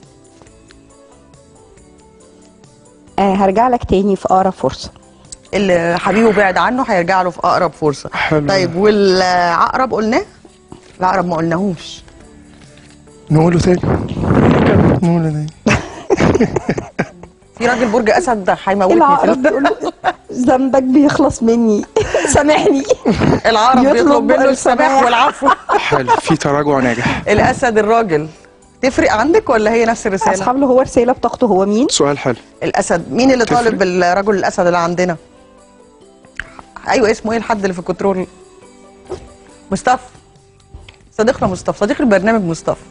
آه هرجع لك تاني في اقرب فرصه اللي حبيبه بعد عنه هيرجع له في اقرب فرصه حلو. طيب والعقرب قلناه العقرب ما قلناهوش نقوله تاني نقوله تاني في راجل برج اسد هيموتني في العقرب بيقول له ذنبك بيخلص مني سامحني العقرب يطلب بيطلب منه السماح. السماح والعفو حلو في تراجع ناجح الاسد الراجل تفرق عندك ولا هي نفس الرساله اصحاب له هو رساله بطاقته هو مين سؤال حلو الاسد مين اللي تفرق؟ طالب الرجل الاسد اللي عندنا ايوه اسمه ايه الحد اللي في الكنترول مصطفى صديقنا مصطفى صديق البرنامج مصطفى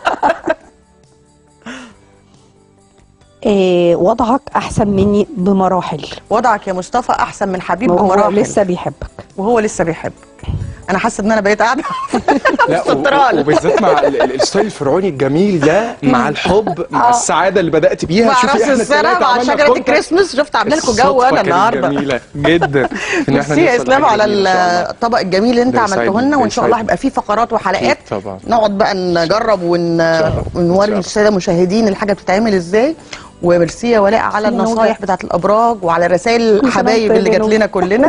آه وضعك احسن مني بمراحل وضعك يا مصطفى احسن من حبيب وهو بمراحل لسه بيحبك وهو لسه بيحبك انا حاسه ان انا بقيت قاعده لا و- سترال. وبالذات مع ال- ال- الستايل الفرعوني الجميل ده مع الحب مع السعاده اللي بدات بيها مع شوفي راس احنا السنه التلاتة مع عملنا شجره كونتاكت. الكريسماس شفت عامله لكم جو الصدفة انا كانت النهارده جميله جدا ان احنا ميرسي يا نوصل اسلام لحاجة على جميلة إن شاء الله. الطبق الجميل اللي انت ده عملته يسعدني، لنا ده وان شاء الله يسعدني. هيبقى فيه فقرات وحلقات أكيد طبعا. نقعد بقى نجرب ون... ونوري الله. الساده المشاهدين الحاجه بتتعمل ازاي وميرسي يا ولاء على ميرسي يا النصايح نوجة. بتاعت الابراج وعلى رسائل كل سنة الحبايب وأنت اللي طيبة جات يا لنا كلنا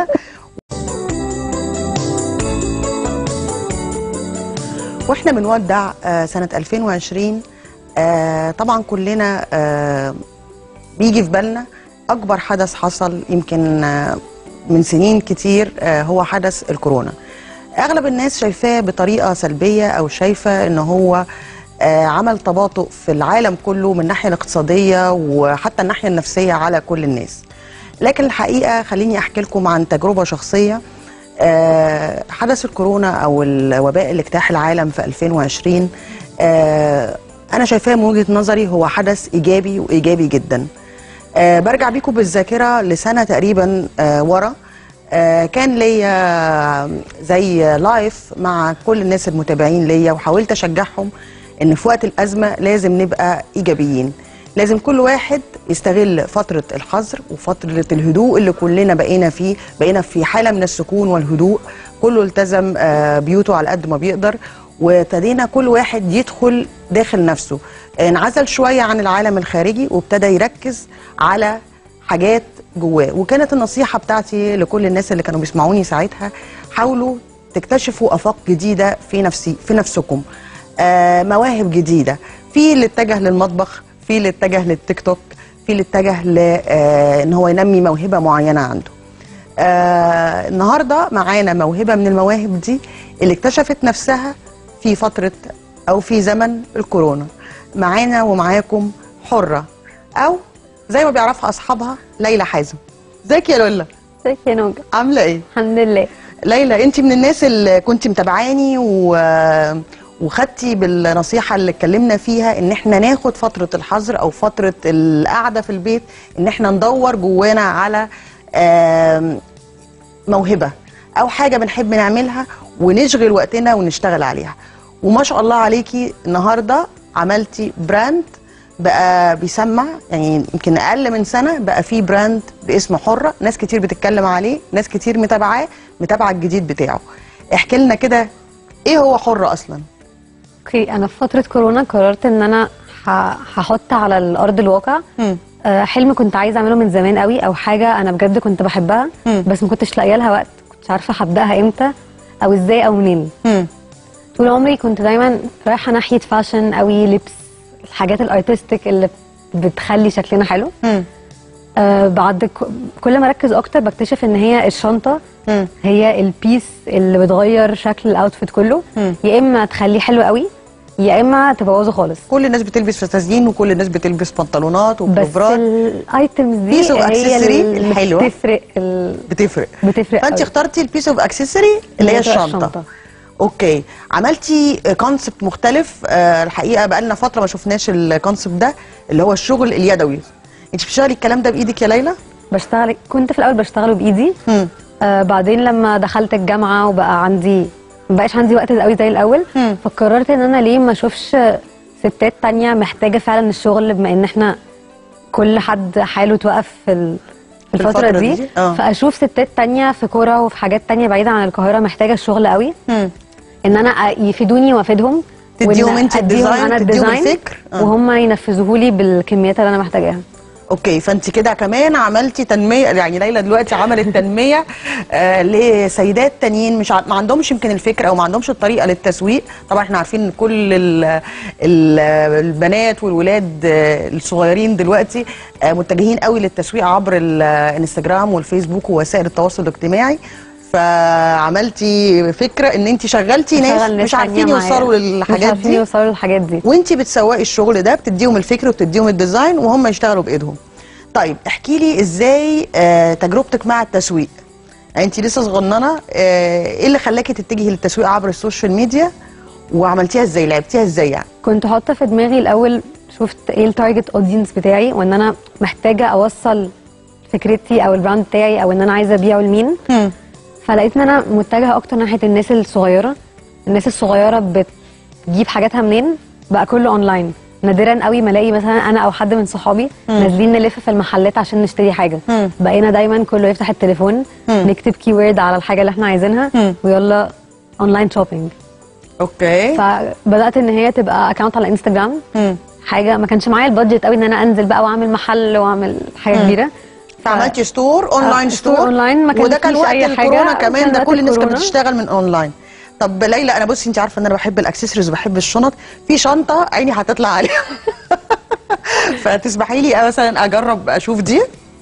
واحنا بنودع آه، سنه 2020 آه، طبعا كلنا آه، بيجي في بالنا اكبر حدث حصل يمكن آه، من سنين كتير آه، هو حدث الكورونا اغلب الناس شايفاه بطريقه سلبيه او شايفه ان هو آه، عمل تباطؤ في العالم كله من الناحيه الاقتصاديه وحتى الناحيه النفسيه على كل الناس لكن الحقيقه خليني احكي لكم عن تجربه شخصيه آه، حدث الكورونا او الوباء اللي اجتاح العالم في 2020 آه، انا شايفاه من وجهه نظري هو حدث ايجابي وايجابي جدا آه، برجع بيكم بالذاكره لسنه تقريبا آه، ورا آه، كان ليا زي لايف مع كل الناس المتابعين ليا وحاولت اشجعهم ان في وقت الازمه لازم نبقى ايجابيين لازم كل واحد يستغل فتره الحظر وفتره الهدوء اللي كلنا بقينا فيه بقينا في حاله من السكون والهدوء كله التزم آه، بيوته على قد ما بيقدر وابتدينا كل واحد يدخل داخل نفسه انعزل شويه عن العالم الخارجي وابتدى يركز على حاجات جواه وكانت النصيحه بتاعتي لكل الناس اللي كانوا بيسمعوني ساعتها حاولوا تكتشفوا افاق جديده في نفسي في نفسكم آه مواهب جديده في اللي اتجه للمطبخ في اللي اتجه للتيك توك في اللي اتجه ل آه ان هو ينمي موهبه معينه عنده آه النهارده معانا موهبه من المواهب دي اللي اكتشفت نفسها في فتره او في زمن الكورونا معانا ومعاكم حره او زي ما بيعرفها اصحابها ليلى حازم ازيك يا لولا ازيك يا نوجة عامله ايه الحمد لله ليلى انت من الناس اللي كنت متابعاني و... وخدتي بالنصيحه اللي اتكلمنا فيها ان احنا ناخد فتره الحظر او فتره القعده في البيت ان احنا ندور جوانا على آم، موهبه او حاجه بنحب نعملها ونشغل وقتنا ونشتغل عليها وما شاء الله عليكي النهارده عملتي براند بقى بيسمع يعني يمكن اقل من سنه بقى في براند باسم حره ناس كتير بتتكلم عليه ناس كتير متابعاه متابعه الجديد بتاعه احكي لنا كده ايه هو حره اصلا اوكي انا في فتره كورونا قررت ان انا ه- هحط على الارض الواقع مم. آه، حلم كنت عايزه اعمله من زمان قوي او حاجه انا بجد كنت بحبها مم. بس ما كنتش لاقيه لها وقت كنتش عارفه هبداها امتى او ازاي او منين مم. طول عمري كنت دايما رايحه ناحيه فاشن قوي لبس الحاجات الارتستيك اللي بتخلي شكلنا حلو مم. آه بعد ك- كل ما اركز اكتر بكتشف ان هي الشنطه مم. هي البيس اللي بتغير شكل الاوتفيت كله مم. يا اما تخليه حلو قوي يا اما تبوظه خالص كل الناس بتلبس فساتين وكل الناس بتلبس بنطلونات بس وبلوفرات الايتمز دي Piece of accessory هي اللي الحلوة. بتفرق ال... بتفرق بتفرق فانت قوي. اخترتي البيس اوف اكسسوري اللي هي الشنطه اوكي عملتي كونسبت مختلف آه الحقيقه بقى لنا فتره ما شفناش الكونسبت ده اللي هو الشغل اليدوي انت بتشتغلي الكلام ده بايدك يا ليلى بشتغل كنت في الاول بشتغله بايدي مم. آه بعدين لما دخلت الجامعه وبقى عندي ما بقاش عندي وقت قوي زي الاول مم. فقررت ان انا ليه ما اشوفش ستات تانية محتاجه فعلا الشغل بما ان احنا كل حد حاله توقف في ال- في الفترة, الفترة دي, دي، آه. فاشوف ستات تانية في كوره وفي حاجات تانية بعيده عن القاهره محتاجه الشغل قوي مم. ان انا أ- يفيدوني وافيدهم تديهم وإن انت أديهم الديزاين، انا تديهم الديزاين الفكر. آه. وهم ينفذوه لي بالكميات اللي انا محتاجاها اوكي فانت كده كمان عملتي تنميه يعني ليلى دلوقتي عملت تنميه آه لسيدات تانيين مش ع... ما عندهمش يمكن الفكره او ما عندهمش الطريقه للتسويق طبعا احنا عارفين ان كل ال... ال... البنات والولاد آه الصغيرين دلوقتي آه متجهين قوي للتسويق عبر الانستجرام والفيسبوك ووسائل التواصل الاجتماعي فعملتي فكره ان انت شغلتي ناس بشتغل مش تانية عارفين معايا. يوصلوا مش للحاجات عارفين دي يوصلوا للحاجات دي وانت بتسوقي الشغل ده بتديهم الفكر وبتديهم الديزاين وهم يشتغلوا بايدهم طيب احكي لي ازاي آه تجربتك مع التسويق يعني انت لسه صغننه آه ايه اللي خلاكي تتجهي للتسويق عبر السوشيال ميديا وعملتيها ازاي لعبتيها ازاي يعني كنت حاطه في دماغي الاول شفت ايه التارجت اودينس بتاعي وان انا محتاجه اوصل فكرتي او البراند بتاعي او ان انا عايزه ابيعه لمين فلقيت ان انا متجهه اكتر ناحيه الناس الصغيره الناس الصغيره بتجيب حاجاتها منين بقى كله اونلاين نادرا قوي ما الاقي مثلا انا او حد من صحابي نازلين نلف في المحلات عشان نشتري حاجه مم. بقينا دايما كله يفتح التليفون مم. نكتب كيورد على الحاجه اللي احنا عايزينها مم. ويلا اونلاين شوبينج اوكي فبدات ان هي تبقى اكونت على انستجرام مم. حاجه ما كانش معايا البادجت قوي ان انا انزل بقى واعمل محل واعمل حاجه كبيره فعملتي ستور اونلاين آه، ستور ستور أونلاين، ما وده كانش كان فيش وقت أي حاجة، الكورونا كمان كان ده وقت كل الناس كانت الكورونا. بتشتغل من اونلاين طب ليلى انا بصي انت عارفه ان انا بحب الاكسسوارز وبحب الشنط في شنطه عيني هتطلع عليها فتسمحي لي مثلا اجرب اشوف دي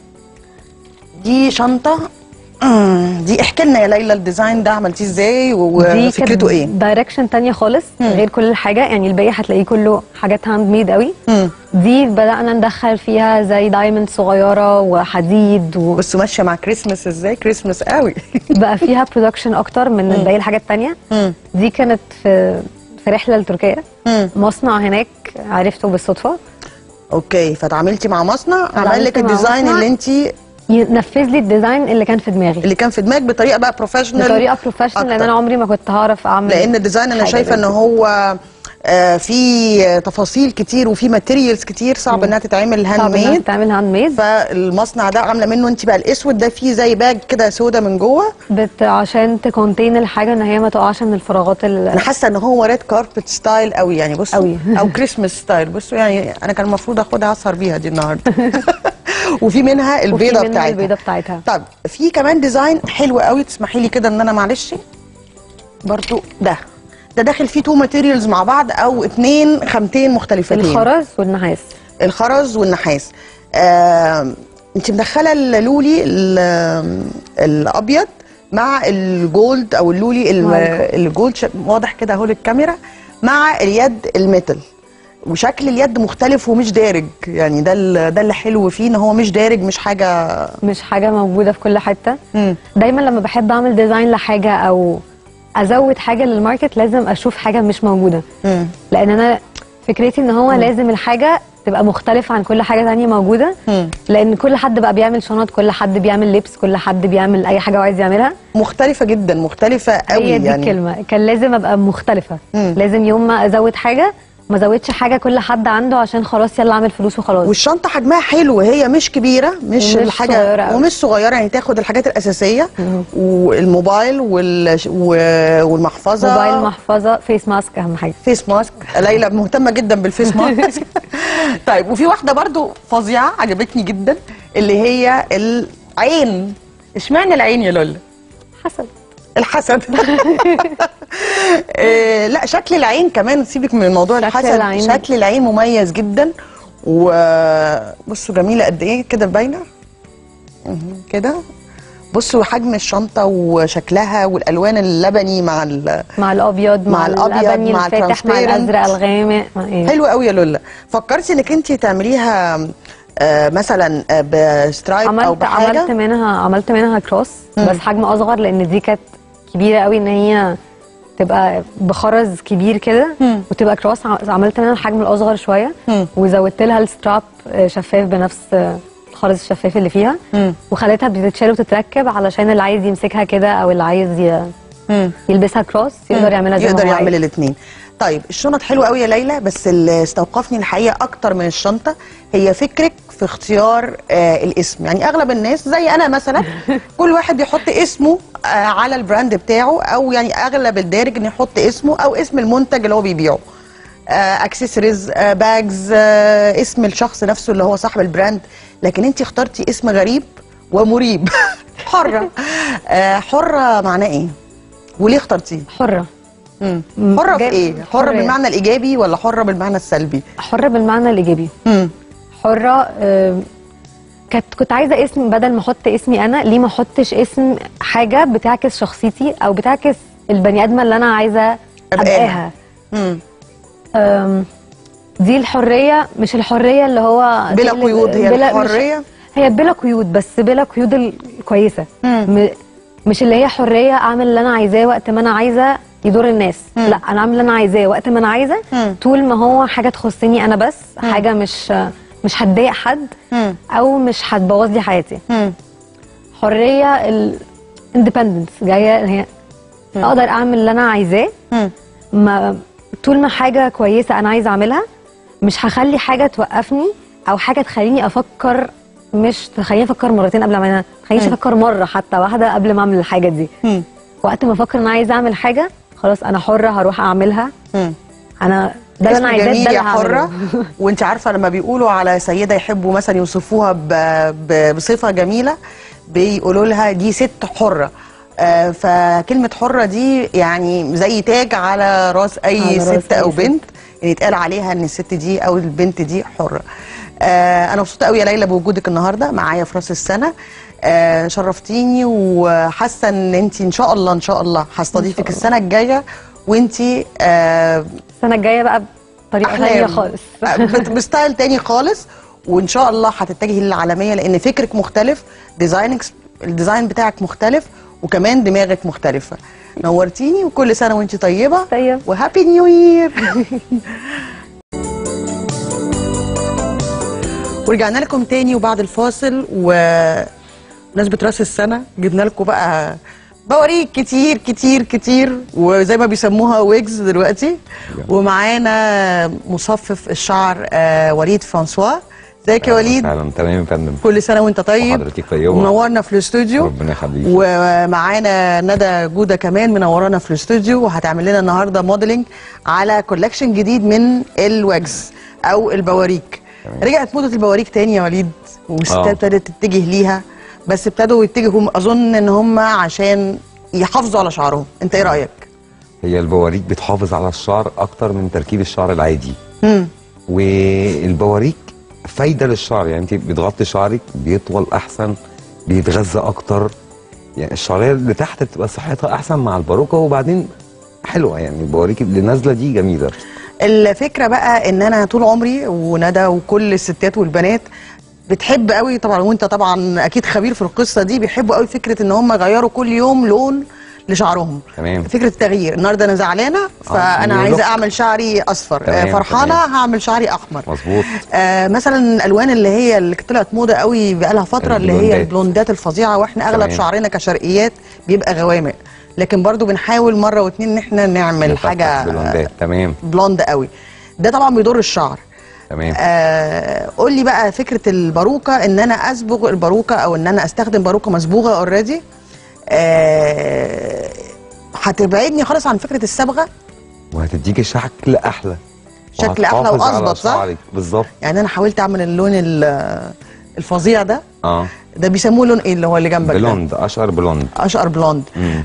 دي شنطه مم، دي احكي لنا يا ليلى الديزاين ده عملتيه ازاي دي وفكرته ايه دايركشن تانية خالص غير كل حاجه يعني الباقي هتلاقيه كله حاجات هاند ميد قوي مم. دي بدانا ندخل فيها زي دايموند صغيره وحديد وبقى بصوا ماشيه مع كريسمس ازاي كريسمس قوي فيها برودكشن اكتر من باقي الحاجات التانية مم. دي كانت في في رحله لتركيا مم. مصنع هناك عرفته بالصدفه اوكي فتعاملتي مع مصنع عمل اتعاملت لك مع الديزاين مصنع. اللي انت ينفذ لي الديزاين اللي كان في دماغي اللي كان في دماغك بطريقه بقى بروفيشنال بطريقه بروفيشنال لان أكتر. انا عمري ما كنت هعرف اعمل لان الديزاين انا حاجة شايفه زي ان كده. هو آه في تفاصيل كتير وفي ماتيريالز كتير صعب انها تتعمل هاند صعب انها ميد تعمل هاند ميد فالمصنع ده عامله منه انت بقى الاسود ده فيه زي باج كده سودا من جوه بت عشان تكونتين الحاجه ان هي ما تقعش من الفراغات انا ال... حاسه ان هو ريد كاربت ستايل قوي يعني بصوا قوي. او كريسماس ستايل بصوا يعني انا كان المفروض اخدها اسهر بيها دي النهارده وفي منها البيضه منها بتاعتها البيضة بتاعتها. طب في كمان ديزاين حلو قوي تسمحي لي كده ان انا معلش برضو ده ده داخل فيه تو ماتيريالز مع بعض او اتنين خامتين مختلفتين الخرز والنحاس الخرز والنحاس آه، انت مدخله اللولي ال- الابيض مع الجولد او اللولي ال- مع الجولد. الجولد ش- واضح كده اهو للكاميرا مع اليد الميتال وشكل اليد مختلف ومش دارج يعني ده ال- ده اللي حلو فيه ان هو مش دارج مش حاجه مش حاجه موجوده في كل حته مم. دايما لما بحب اعمل ديزاين لحاجه او ازود حاجه للماركت لازم اشوف حاجه مش موجوده مم. لان انا فكرتي ان هو لازم الحاجه تبقى مختلفه عن كل حاجه تانية موجوده مم. لان كل حد بقى بيعمل شنط كل حد بيعمل لبس كل حد بيعمل اي حاجه هو عايز يعملها مختلفه جدا مختلفه قوي هي دي يعني الكلمه كان لازم ابقى مختلفه مم. لازم يوم ما ازود حاجه ما ازودش حاجه كل حد عنده عشان خلاص يلا اعمل فلوس وخلاص والشنطه حجمها حلو هي مش كبيره مش, ومش الحاجه صغيرة أوي. ومش صغيره يعني تاخد الحاجات الاساسيه والموبايل وال... و- والمحفظه موبايل محفظه فيس ماسك اهم حاجه فيس ماسك ليلى مهتمه جدا بالفيس ماسك طيب وفي واحده برضو فظيعه عجبتني جدا اللي هي العين اشمعنى العين يا لولا حسب الحسد آه، لا شكل العين كمان سيبك من موضوع شكل الحسد العين. شكل العين مميز جدا وبصوا جميله قد ايه كده باينه مهم، كده بصوا حجم الشنطه وشكلها والالوان اللبني مع ال... مع الابيض مع مع, الأبيض، الابني مع الفاتح مع transparent. الازرق الغامق مع ايه حلو قوي يا لولا فكرتي انك انت تعمليها آه، مثلا آه، بسترايب او عملت بحاجه عملت منها عملت منها كروس مم. بس حجم اصغر لان دي كانت كبيره قوي ان هي تبقى بخرز كبير كده مم. وتبقى كروس ع- عملت منها الحجم الاصغر شويه مم. وزودت لها الستراب آه، شفاف بنفس آه، الخرز الشفاف اللي فيها مم. وخليتها بتتشال وتتركب علشان اللي عايز يمسكها كده او اللي عايز ي- مم. يلبسها كروس يقدر يعملها زي ما يقدر هو يعمل عايز. الاثنين طيب الشنط حلوه قوي يا ليلى بس اللي استوقفني الحقيقه اكتر من الشنطه هي فكرك في اختيار آه الاسم يعني اغلب الناس زي انا مثلا كل واحد يحط اسمه آه على البراند بتاعه او يعني اغلب الدارج انه يحط اسمه او اسم المنتج اللي هو بيبيعه اكسسوارز باجز اسم الشخص نفسه اللي هو صاحب البراند لكن انت اخترتي اسم غريب ومريب حره آه حره معناه ايه وليه اخترتيه حره مم. مم. حرة في جاي- ايه؟ حرة حرة. بالمعنى الايجابي ولا حرة بالمعنى السلبي؟ حره بالمعنى الايجابي مم. حرة آه، كنت كنت عايزة اسم بدل ما احط اسمي انا ليه ما احطش اسم حاجة بتعكس شخصيتي او بتعكس البني ادمة اللي انا عايزة أبقاها. ابقاها مم. آم، دي الحرية مش الحرية اللي هو بلا دي اللي- قيود هي بلا- مش- الحرية هي بلا قيود بس بلا قيود الكويسة مم. م- مش اللي هي حرية اعمل اللي انا عايزاه وقت ما انا عايزة يضر الناس مم. لا انا اعمل اللي انا عايزاه وقت ما انا عايزة مم. طول ما هو حاجة تخصني انا بس حاجة مش مش هتضايق حد مم. او مش هتبوظ لي حياتي مم. حريه الاندبندنس جايه إن هي اقدر اعمل اللي انا عايزاه مم. ما طول ما حاجه كويسه انا عايزه اعملها مش هخلي حاجه توقفني او حاجه تخليني افكر مش تخليني افكر مرتين قبل ما اعملها تخلينيش مم. افكر مره حتى واحده قبل ما اعمل الحاجه دي مم. وقت ما افكر ان انا عايزه اعمل حاجه خلاص انا حره هروح اعملها مم. انا ده اللي اسم انا عايزاه جميل ده يا اللي هعمله. حرة وانت عارفة لما بيقولوا على سيدة يحبوا مثلا يوصفوها ب... ب... بصفة جميلة بيقولوا لها دي ست حرة آه فكلمة حرة دي يعني زي تاج على راس أي على راس ست أي أو ست. بنت يعني يتقال عليها إن الست دي أو البنت دي حرة آه أنا مبسوطة قوي يا ليلى بوجودك النهاردة معايا في راس السنة آه شرفتيني وحاسة إن أنت إن شاء الله إن شاء الله هستضيفك الله. السنة الجاية وأنت آه السنه الجايه بقى بطريقه أحلام. ثانيه خالص بت- بستايل تاني خالص وان شاء الله هتتجهي للعالميه لان فكرك مختلف ديزاينك الديزاين بتاعك مختلف وكمان دماغك مختلفه نورتيني وكل سنه وانت طيبه طيب. وهابي نيو يير ورجعنا لكم تاني وبعد الفاصل و بمناسبة راس السنة جبنا لكم بقى بوريك كتير كتير كتير وزي ما بيسموها ويجز دلوقتي ومعانا مصفف الشعر آه وليد فرانسوا ازيك يا وليد فعلا تمام يا فندم كل سنه وانت طيب وحضرتك طيبة. ومنورنا في الاستوديو ربنا يخليك ومعانا ندى جوده كمان منورانا في الاستوديو وهتعمل لنا النهارده موديلنج على كولكشن جديد من الوجز او البواريك رجعت موضه البواريك تاني يا وليد والستات آه. ابتدت تتجه ليها بس ابتدوا يتجهوا اظن ان هم عشان يحافظوا على شعرهم انت ايه رايك هي البواريك بتحافظ على الشعر اكتر من تركيب الشعر العادي مم. والبواريك فايده للشعر يعني انت بتغطي شعرك بيطول احسن بيتغذى اكتر يعني الشعريه اللي تحت بتبقى صحتها احسن مع الباروكه وبعدين حلوه يعني البواريك اللي نازله دي جميله الفكره بقى ان انا طول عمري وندى وكل الستات والبنات بتحب قوي طبعا وانت طبعا اكيد خبير في القصه دي بيحبوا قوي فكره ان هم يغيروا كل يوم لون لشعرهم تمام فكره التغيير النهارده انا زعلانه فانا new عايزه look. اعمل شعري اصفر آه، تمام، فرحانه تمام. هعمل شعري احمر مظبوط آه مثلا الالوان اللي هي اللي طلعت موضه قوي بقالها فتره اللي هي البلوندات. البلوندات الفظيعه واحنا اغلب تمام. شعرنا كشرقيات بيبقى غوامق لكن برضو بنحاول مره واتنين ان احنا نعمل نفتح حاجه بلوندات تمام بلوند قوي ده طبعا بيضر الشعر تمام آه قول لي بقى فكره الباروكه ان انا اصبغ الباروكه او ان انا استخدم باروكه مصبوغه اوريدي آه هتبعدني خالص عن فكره الصبغه وهتديكي شكل احلى شكل أحلى وهتحافظ على وأظبط، صح؟ شعرك. بالظبط يعني انا حاولت اعمل اللون ال- الفظيع ده اه ده بيسموه لون ايه اللي هو اللي جنبك ده بلوند اشقر بلوند اشقر بلوند مم.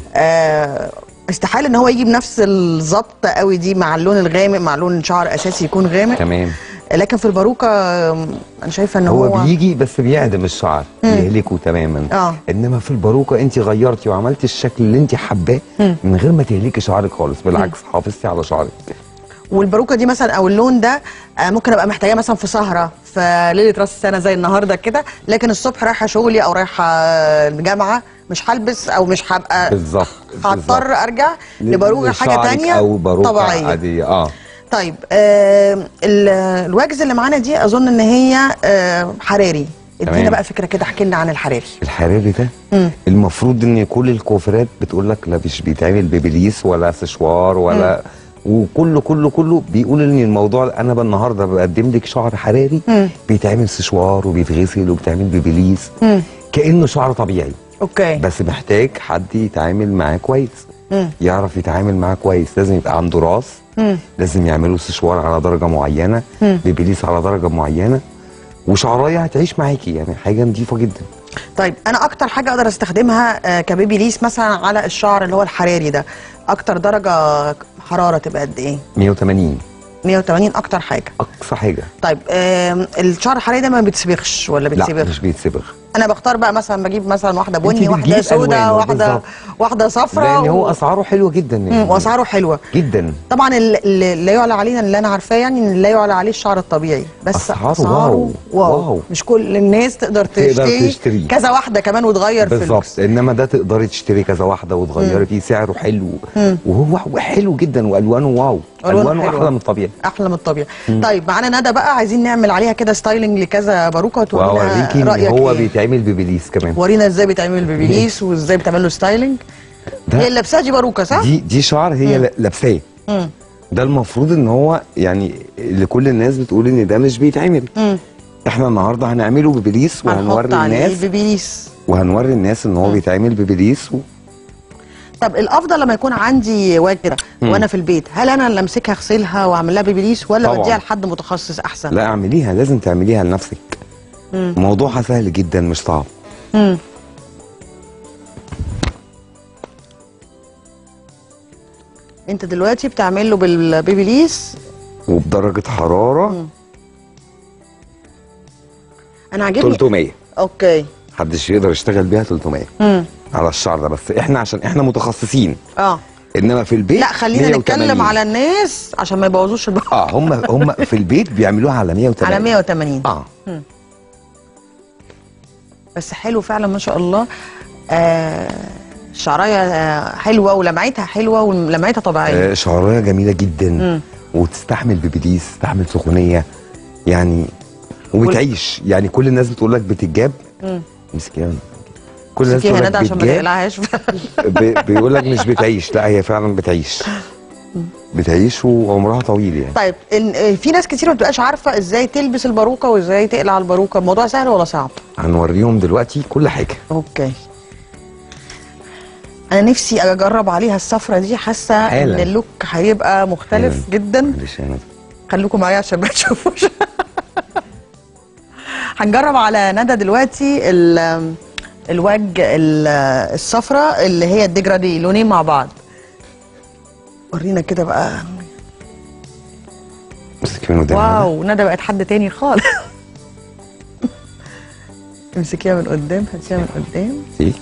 آه استحاله ان هو يجي بنفس الظبط قوي دي مع اللون الغامق مع لون شعر اساسي يكون غامق تمام لكن في الباروكه آم، انا شايفه ان هو, هو بيجي بس بيعدم الشعر يهلكه تماما آه. انما في الباروكه انت غيرتي وعملتي الشكل اللي انت حباه من غير ما تهلكي شعرك خالص بالعكس حافظتي على شعرك والباروكه دي مثلا او اللون ده آه ممكن ابقى محتاجاه مثلا في سهره في ليله راس السنه زي النهارده كده لكن الصبح رايحه شغلي او رايحه الجامعه مش هلبس او مش هبقى بالظبط هضطر ارجع لباروكه حاجه لشعرك تانية او باروكه طبيعيه عاديه اه طيب آه ال- الواجز اللي معانا دي اظن ان هي آه حراري ادينا تمام. بقى فكره كده احكي لنا عن الحراري الحراري ده مم. المفروض ان كل الكوافيرات بتقول لك لا مش بيتعمل ببليس ولا سشوار ولا وكله كله كله بيقول ان الموضوع انا بقى النهارده بقدم لك شعر حراري مم. بيتعمل سشوار وبيتغسل وبيتعمل ببليس مم. كانه شعر طبيعي اوكي بس محتاج حد يتعامل معاه كويس مم. يعرف يتعامل معاه كويس لازم يبقى عنده راس مم. لازم يعملوا سشوار على درجه معينه مم. ببليس على درجه معينه وشعرايه هتعيش معاكي يعني حاجه نظيفه جدا طيب انا اكتر حاجه اقدر استخدمها آه، كبيبي ليس مثلا على الشعر اللي هو الحراري ده اكتر درجه حراره تبقى قد ايه 180 180 اكتر حاجه اقصى حاجه طيب آم، الشعر الحراري ده ما بيتصبغش ولا لا بيتصبغ مش بيتصبغ انا بختار بقى مثلا بجيب مثلا واحده أنت بني واحده بتجيب سوداء ألوانه واحده بالظبط. واحده صفراء لان هو اسعاره حلوه جدا يعني واسعاره حلوه جدا طبعا ال- اللي لا يعلى علينا اللي انا عارفاه يعني ان لا يعلى عليه الشعر الطبيعي بس أسعاره واو. واو. واو. مش كل الناس تقدر تشتري, تشتري. كذا واحده كمان وتغير في بالظبط اللبس انما ده تقدري تشتري كذا واحده وتغيري فيه سعره حلو وهو حلو جدا والوانه واو ألوانه الوانه حلوة. احلى من الطبيعي احلى من الطبيعي طيب معانا ندى بقى عايزين نعمل عليها كده ستايلنج لكذا باروكه وتقول لنا واوريكي ان رايك هو إيه؟ بيتعمل ببليس كمان ورينا ازاي بيتعمل ببليس وازاي بتعمل له ستايلنج ده- هي اللي لابساها دي باروكه صح؟ دي دي شعر هي ل- لابساه مم. ده المفروض ان هو يعني لكل الناس بتقول ان ده مش بيتعمل مم. احنا النهارده هنعمله ببليس وهنوري هنحط عليه الناس ببليس وهنوري الناس ان هو بيتعمل ببليس و... طب الافضل لما يكون عندي واجهه وانا في البيت هل انا اللي امسكها اغسلها واعمل لها ببليس ولا طبعاً. بديها لحد متخصص احسن؟ لا اعمليها لازم تعمليها لنفسك مم. موضوعها سهل جدا مش صعب مم. انت دلوقتي بتعمل له بالبيبليس وبدرجه حراره انا عاجبني 300 اوكي محدش يقدر يشتغل بيها 300 مم. على الشعر ده بس احنا عشان احنا متخصصين اه انما في البيت لا خلينا 180. نتكلم على الناس عشان ما يبوظوش البحر اه هم هم في البيت بيعملوها على 180 على 180 اه بس حلو فعلا ما شاء الله آه الشعرايه آه حلوه ولمعتها حلوه ولمعتها طبيعيه آه، شعريه جميله جدا مم. وتستحمل ببليس تستحمل سخونيه يعني وبتعيش يعني كل الناس بتقول لك بتتجاب مم. امسكيها كل الناس فيها تقول ندى لك عشان ما بتجاب نقلعهاش بي- بيقول لك مش بتعيش لا هي فعلا بتعيش بتعيش وعمرها طويل يعني طيب إن- آه، في ناس كتير ما بتبقاش عارفه ازاي تلبس الباروكه وازاي تقلع الباروكه الموضوع سهل ولا صعب هنوريهم دلوقتي كل حاجه اوكي انا نفسي اجرب عليها السفره دي حاسه ان حالا. اللوك هيبقى مختلف حالا. جدا معلش يا ندى. خليكم معايا عشان ما تشوفوش هنجرب على ندى دلوقتي ال الوج ال- الصفراء اللي هي الديجرادي لونين مع بعض ورينا كده بقى امسكي من قدام ندى. واو ندى بقت حد تاني خالص امسكيها من قدام هاتيها من قدام إيه؟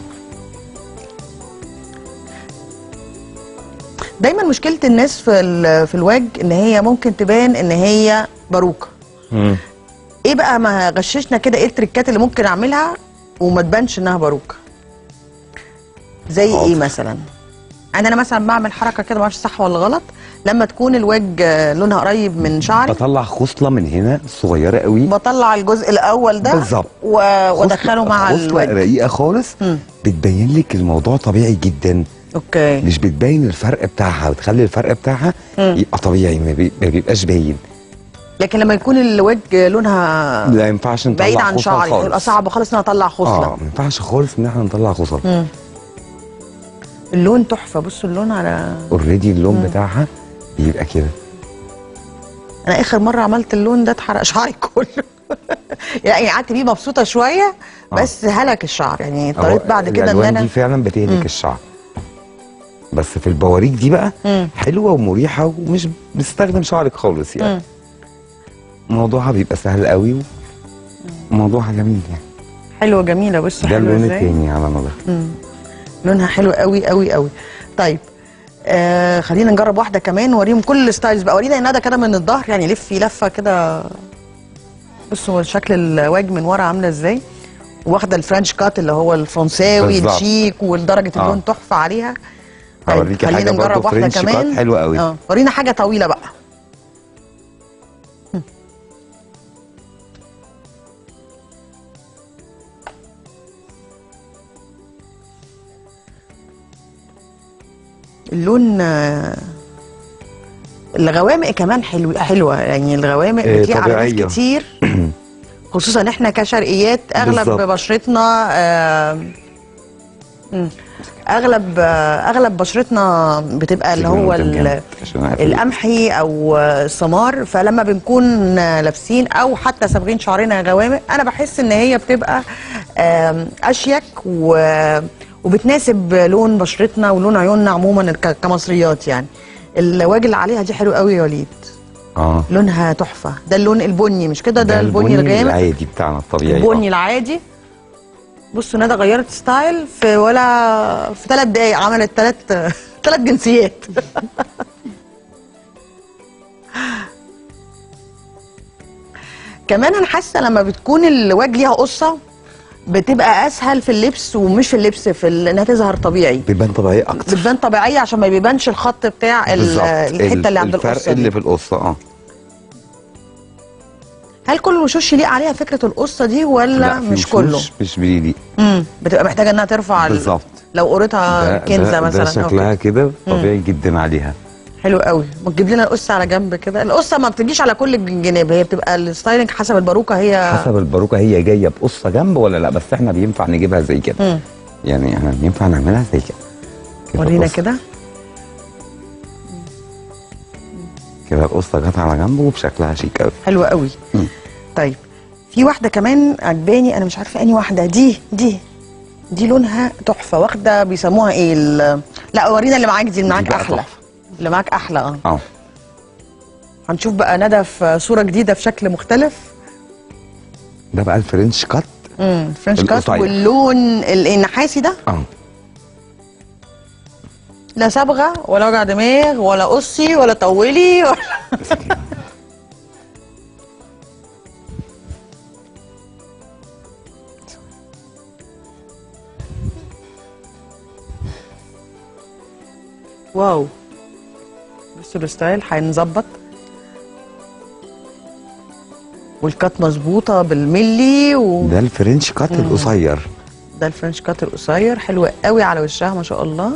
دايما مشكله الناس في ال- في الوجه ان هي ممكن تبان ان هي باروكه مم. ايه بقى ما غششنا كده ايه التريكات اللي ممكن اعملها وما تبانش انها باروكه زي ايه حاضر. مثلا انا انا مثلا بعمل حركه كده ما اعرفش صح ولا غلط لما تكون الوجه لونها قريب من شعري بطلع خصله من هنا صغيره قوي بطلع الجزء الاول ده بالظبط. و- وادخله مع خصلة الوجه رقيقه خالص مم. بتبين لك الموضوع طبيعي جدا اوكي مش بتبين الفرق بتاعها بتخلي الفرق بتاعها مم. يبقى طبيعي ما, بي... ما بيبقاش باين لكن لما يكون الوجه لونها لا ينفعش نطلع بعيد عن خصل شعري خالص. يبقى صعب خالص ان أنا اطلع خصله اه ما ينفعش خالص ان احنا نطلع خصل مم. اللون تحفه بصوا اللون على اوريدي اللون بتاعها بيبقى كده انا اخر مره عملت اللون ده اتحرق شعري كله يعني قعدت بيه مبسوطه شويه بس هلك الشعر يعني اضطريت أهو بعد كده ان الالوان انا دي فعلا بتهلك الشعر بس في البواريك دي بقى مم. حلوه ومريحه ومش بتستخدم شعرك خالص يعني مم. موضوعها بيبقى سهل قوي وموضوعها جميل يعني حلوه جميله بصوا ده حلوه اللون ازاي التاني على نظر مم. لونها حلو قوي قوي قوي طيب آه خلينا نجرب واحده كمان وريهم كل الستايلز بقى ورينا يا ندى كده من الظهر يعني لفي لفه كده بصوا شكل الوجه من ورا عامله ازاي واخده الفرنش كات اللي هو الفرنساوي بالظبط. الشيك ودرجه آه. اللون تحفه عليها هوريكي خلينا حاجة برضو نجرب واحده فرنش كات كمان حلوة قوي. اه ورينا حاجه طويله بقى اللون آه، الغوامق كمان حلو حلوه يعني الغوامق آه، بتليق على ناس طبيعية. كتير خصوصا احنا كشرقيات اغلب بالظبط. بشرتنا آه، مم. اغلب آه، اغلب بشرتنا بتبقى اللي هو قدام ال- جامد عشان أقفل. القمحي او السمار فلما بنكون لابسين او حتى صابغين شعرنا غوامق انا بحس ان هي بتبقى آم، اشيك و- وبتناسب لون بشرتنا ولون عيوننا عموما ك- كمصريات يعني الواجه اللي عليها دي حلو قوي يا وليد اه لونها تحفه ده اللون البني مش كده ده, البني الغامق العادي بتاعنا الطبيعي البني آه. العادي بصوا ندى غيرت ستايل في ولا في ثلاث دقايق عملت ثلاث ثلاث جنسيات كمان انا حاسه لما بتكون الوجه ليها قصه بتبقى اسهل في اللبس ومش في اللبس في ال- انها تظهر طبيعي بيبان طبيعي اكتر بتبان طبيعيه عشان ما بيبانش الخط بتاع ال- بالظبط. الحته اللي عند الفرق القصه اللي دي في القصه اه هل كل الوشوش يليق عليها فكره القصه دي ولا لا، في مش وشوش كله مش بيليق امم بتبقى محتاجه انها ترفع ال- بالظبط لو قريتها ده- كنزه ده- مثلا ده أو شكلها كده. كده طبيعي جدا عليها حلو قوي ما تجيب لنا القصه على جنب كده القصه ما بتجيش على كل الجناب هي بتبقى الستايلنج حسب الباروكه هي حسب الباروكه هي جايه بقصه جنب ولا لا بس احنا بينفع نجيبها زي كده مم. يعني احنا بينفع نعملها زي كده كده ورينا القصة- كده كده القصه جت على جنب وبشكلها شيك قوي حلوه قوي مم. طيب في واحده كمان عجباني انا مش عارفه اني واحده دي دي دي لونها تحفه واخده بيسموها ايه ال- لا ورينا اللي معاك دي اللي معاك بقى احلى تحفة. اللي معاك احلى اه اه هنشوف بقى ندى في صوره جديده في شكل مختلف ده بقى الفرنش كات امم فرنش كات القصير. واللون ال- النحاسي ده اه لا صبغه ولا وجع دماغ ولا قصي ولا طولي ولا بس كده. واو بصوا الستايل هنظبط والكات مظبوطه بالملي و... ده الفرنش كات القصير ده الفرنش كات القصير حلو قوي على وشها ما شاء الله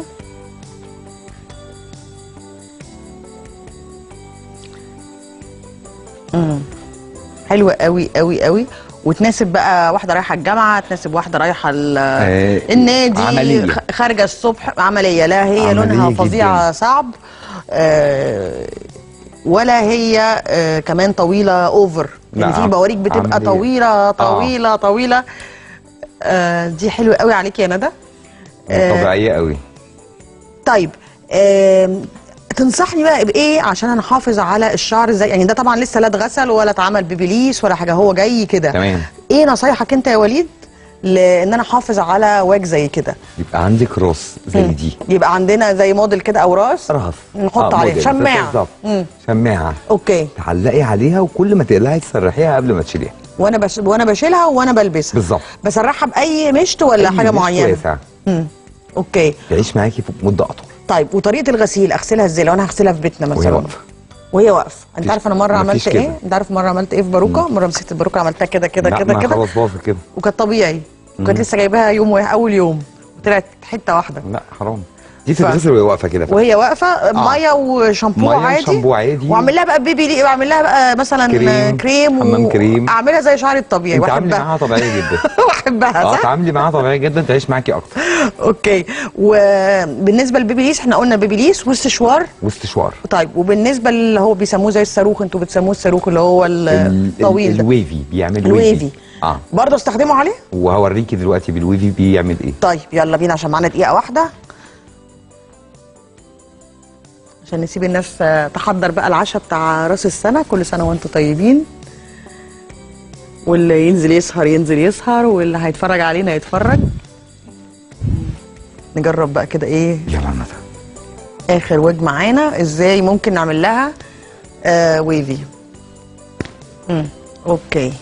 امم حلوه قوي قوي قوي وتناسب بقى واحده رايحه الجامعه تناسب واحده رايحه ال- آه، النادي عملية. خ- خارجه الصبح عمليه لا هي عملية لونها جداً. فظيعه صعب آه ولا هي آه كمان طويله اوفر يعني لا، في بواريك بتبقى عملية. طويله طويله طويله آه دي حلوه قوي عليك يا ندى آه، طبيعيه قوي طيب آم، تنصحني بقى بايه عشان انا احافظ على الشعر ازاي يعني ده طبعا لسه لا اتغسل ولا اتعمل ببليس ولا حاجه هو جاي كده تمام ايه نصايحك انت يا وليد لان انا احافظ على واج زي كده يبقى عندك راس زي مم. دي يبقى عندنا زي موديل كده او راس راس نحط عليه موديل. شماعة. بالظبط مم. شماعه اوكي تعلقي عليها وكل ما تقلعي تسرحيها قبل ما تشيليها وانا بش... وانا بشيلها وانا بلبسها بالظبط بسرحها باي مشط ولا أي حاجه مش معينه واسع مم. اوكي تعيش معاكي في مده اطول طيب وطريقه الغسيل اغسلها ازاي لو انا هغسلها في بيتنا مثلا وهي واقفه وهي واقفه انت مفيش- عارف انا مره عملت مفيش ايه كده. انت عارف مره عملت ايه في باروكه مره مسكت الباروكه عملتها كده كده لا، كده ما كده خلاص باظت كده وكانت طبيعي وكانت لسه جايباها يوم واحد اول يوم وطلعت حته واحده لا حرام دي تتغسل وهي واقفه كده فعلا. وهي واقفه ميه وشامبو مية عادي وشامبو عادي. واعمل لها بقى بيبي لي واعمل لها بقى مثلا كريم، كريم حمام كريم. اعملها زي شعري الطبيعي انت عاملي واحبها معاها طبيعيه جدا واحبها اه صح تعاملي معاها طبيعيه جدا تعيش معاكي اكتر اوكي وبالنسبه للبيبيليس احنا قلنا بيبيليس واستشوار واستشوار طيب وبالنسبه اللي هو بيسموه زي الصاروخ انتوا بتسموه الصاروخ اللي هو ال- الطويل ال- ده الويفي بيعمل الويفي. ويفي اه برضه استخدمه عليه وهوريكي دلوقتي بالويفي بيعمل ايه طيب يلا بينا عشان معانا دقيقة واحدة عشان نسيب الناس آه، تحضر بقى العشاء بتاع راس السنة كل سنة وانتم طيبين واللي ينزل يسهر ينزل يسهر واللي هيتفرج علينا يتفرج نجرب بقى كده ايه يلا ندى اخر وجه معانا ازاي ممكن نعمل لها آه ويفي مم. اوكي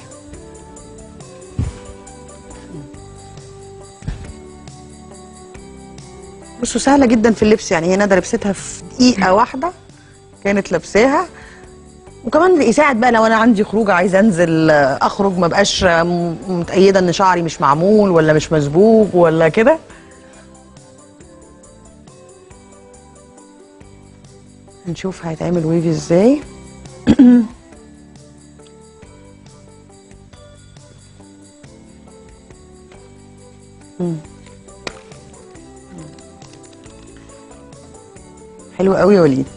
بصوا سهله جدا في اللبس يعني هي ندى لبستها في دقيقه واحده كانت لابساها وكمان يساعد بقى لو انا عندي خروج عايزه انزل آه، اخرج ما بقاش آه، م- متأيده ان شعري مش معمول ولا مش مسبوق ولا كده هنشوف هيتعمل ويفي ازاي مم. حلو قوي يا وليد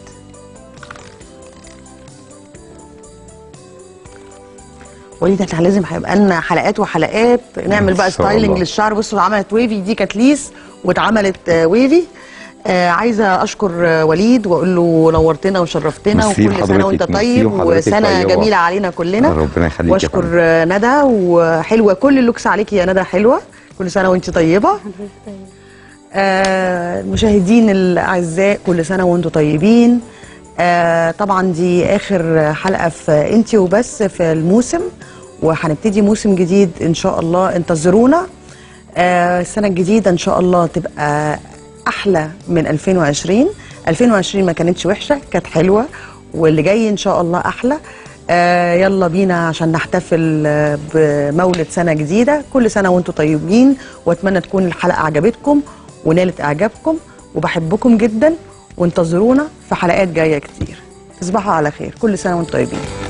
وليد احنا لازم هيبقى لنا حلقات وحلقات نعمل بقى إن شاء ستايلنج الله. للشعر بصوا عملت ويفي دي كانت ليس واتعملت آه، ويفي آه عايزه اشكر آه، وليد واقول له نورتنا وشرفتنا ميرسي وكل سنه وانت لحضرتك، ميرسي طيب وحضرتك وسنه طيبة. جميله علينا كلنا ربنا يخليك يا واشكر فندم. آه، ندى وحلوه كل اللوكس عليكي يا ندى حلوه كل سنه وانت طيبه آه، المشاهدين الاعزاء كل سنه وانتم طيبين آه، طبعا دي اخر حلقه في انتي وبس في الموسم وهنبتدي موسم جديد ان شاء الله انتظرونا آه، السنه الجديده ان شاء الله تبقى احلى من 2020 2020 ما كانتش وحشه كانت حلوه واللي جاي ان شاء الله احلى آه يلا بينا عشان نحتفل آه، بمولد سنه جديده كل سنه وانتم طيبين واتمنى تكون الحلقه عجبتكم ونالت اعجابكم وبحبكم جدا وانتظرونا في حلقات جايه كتير تصبحوا على خير كل سنه وانتم طيبين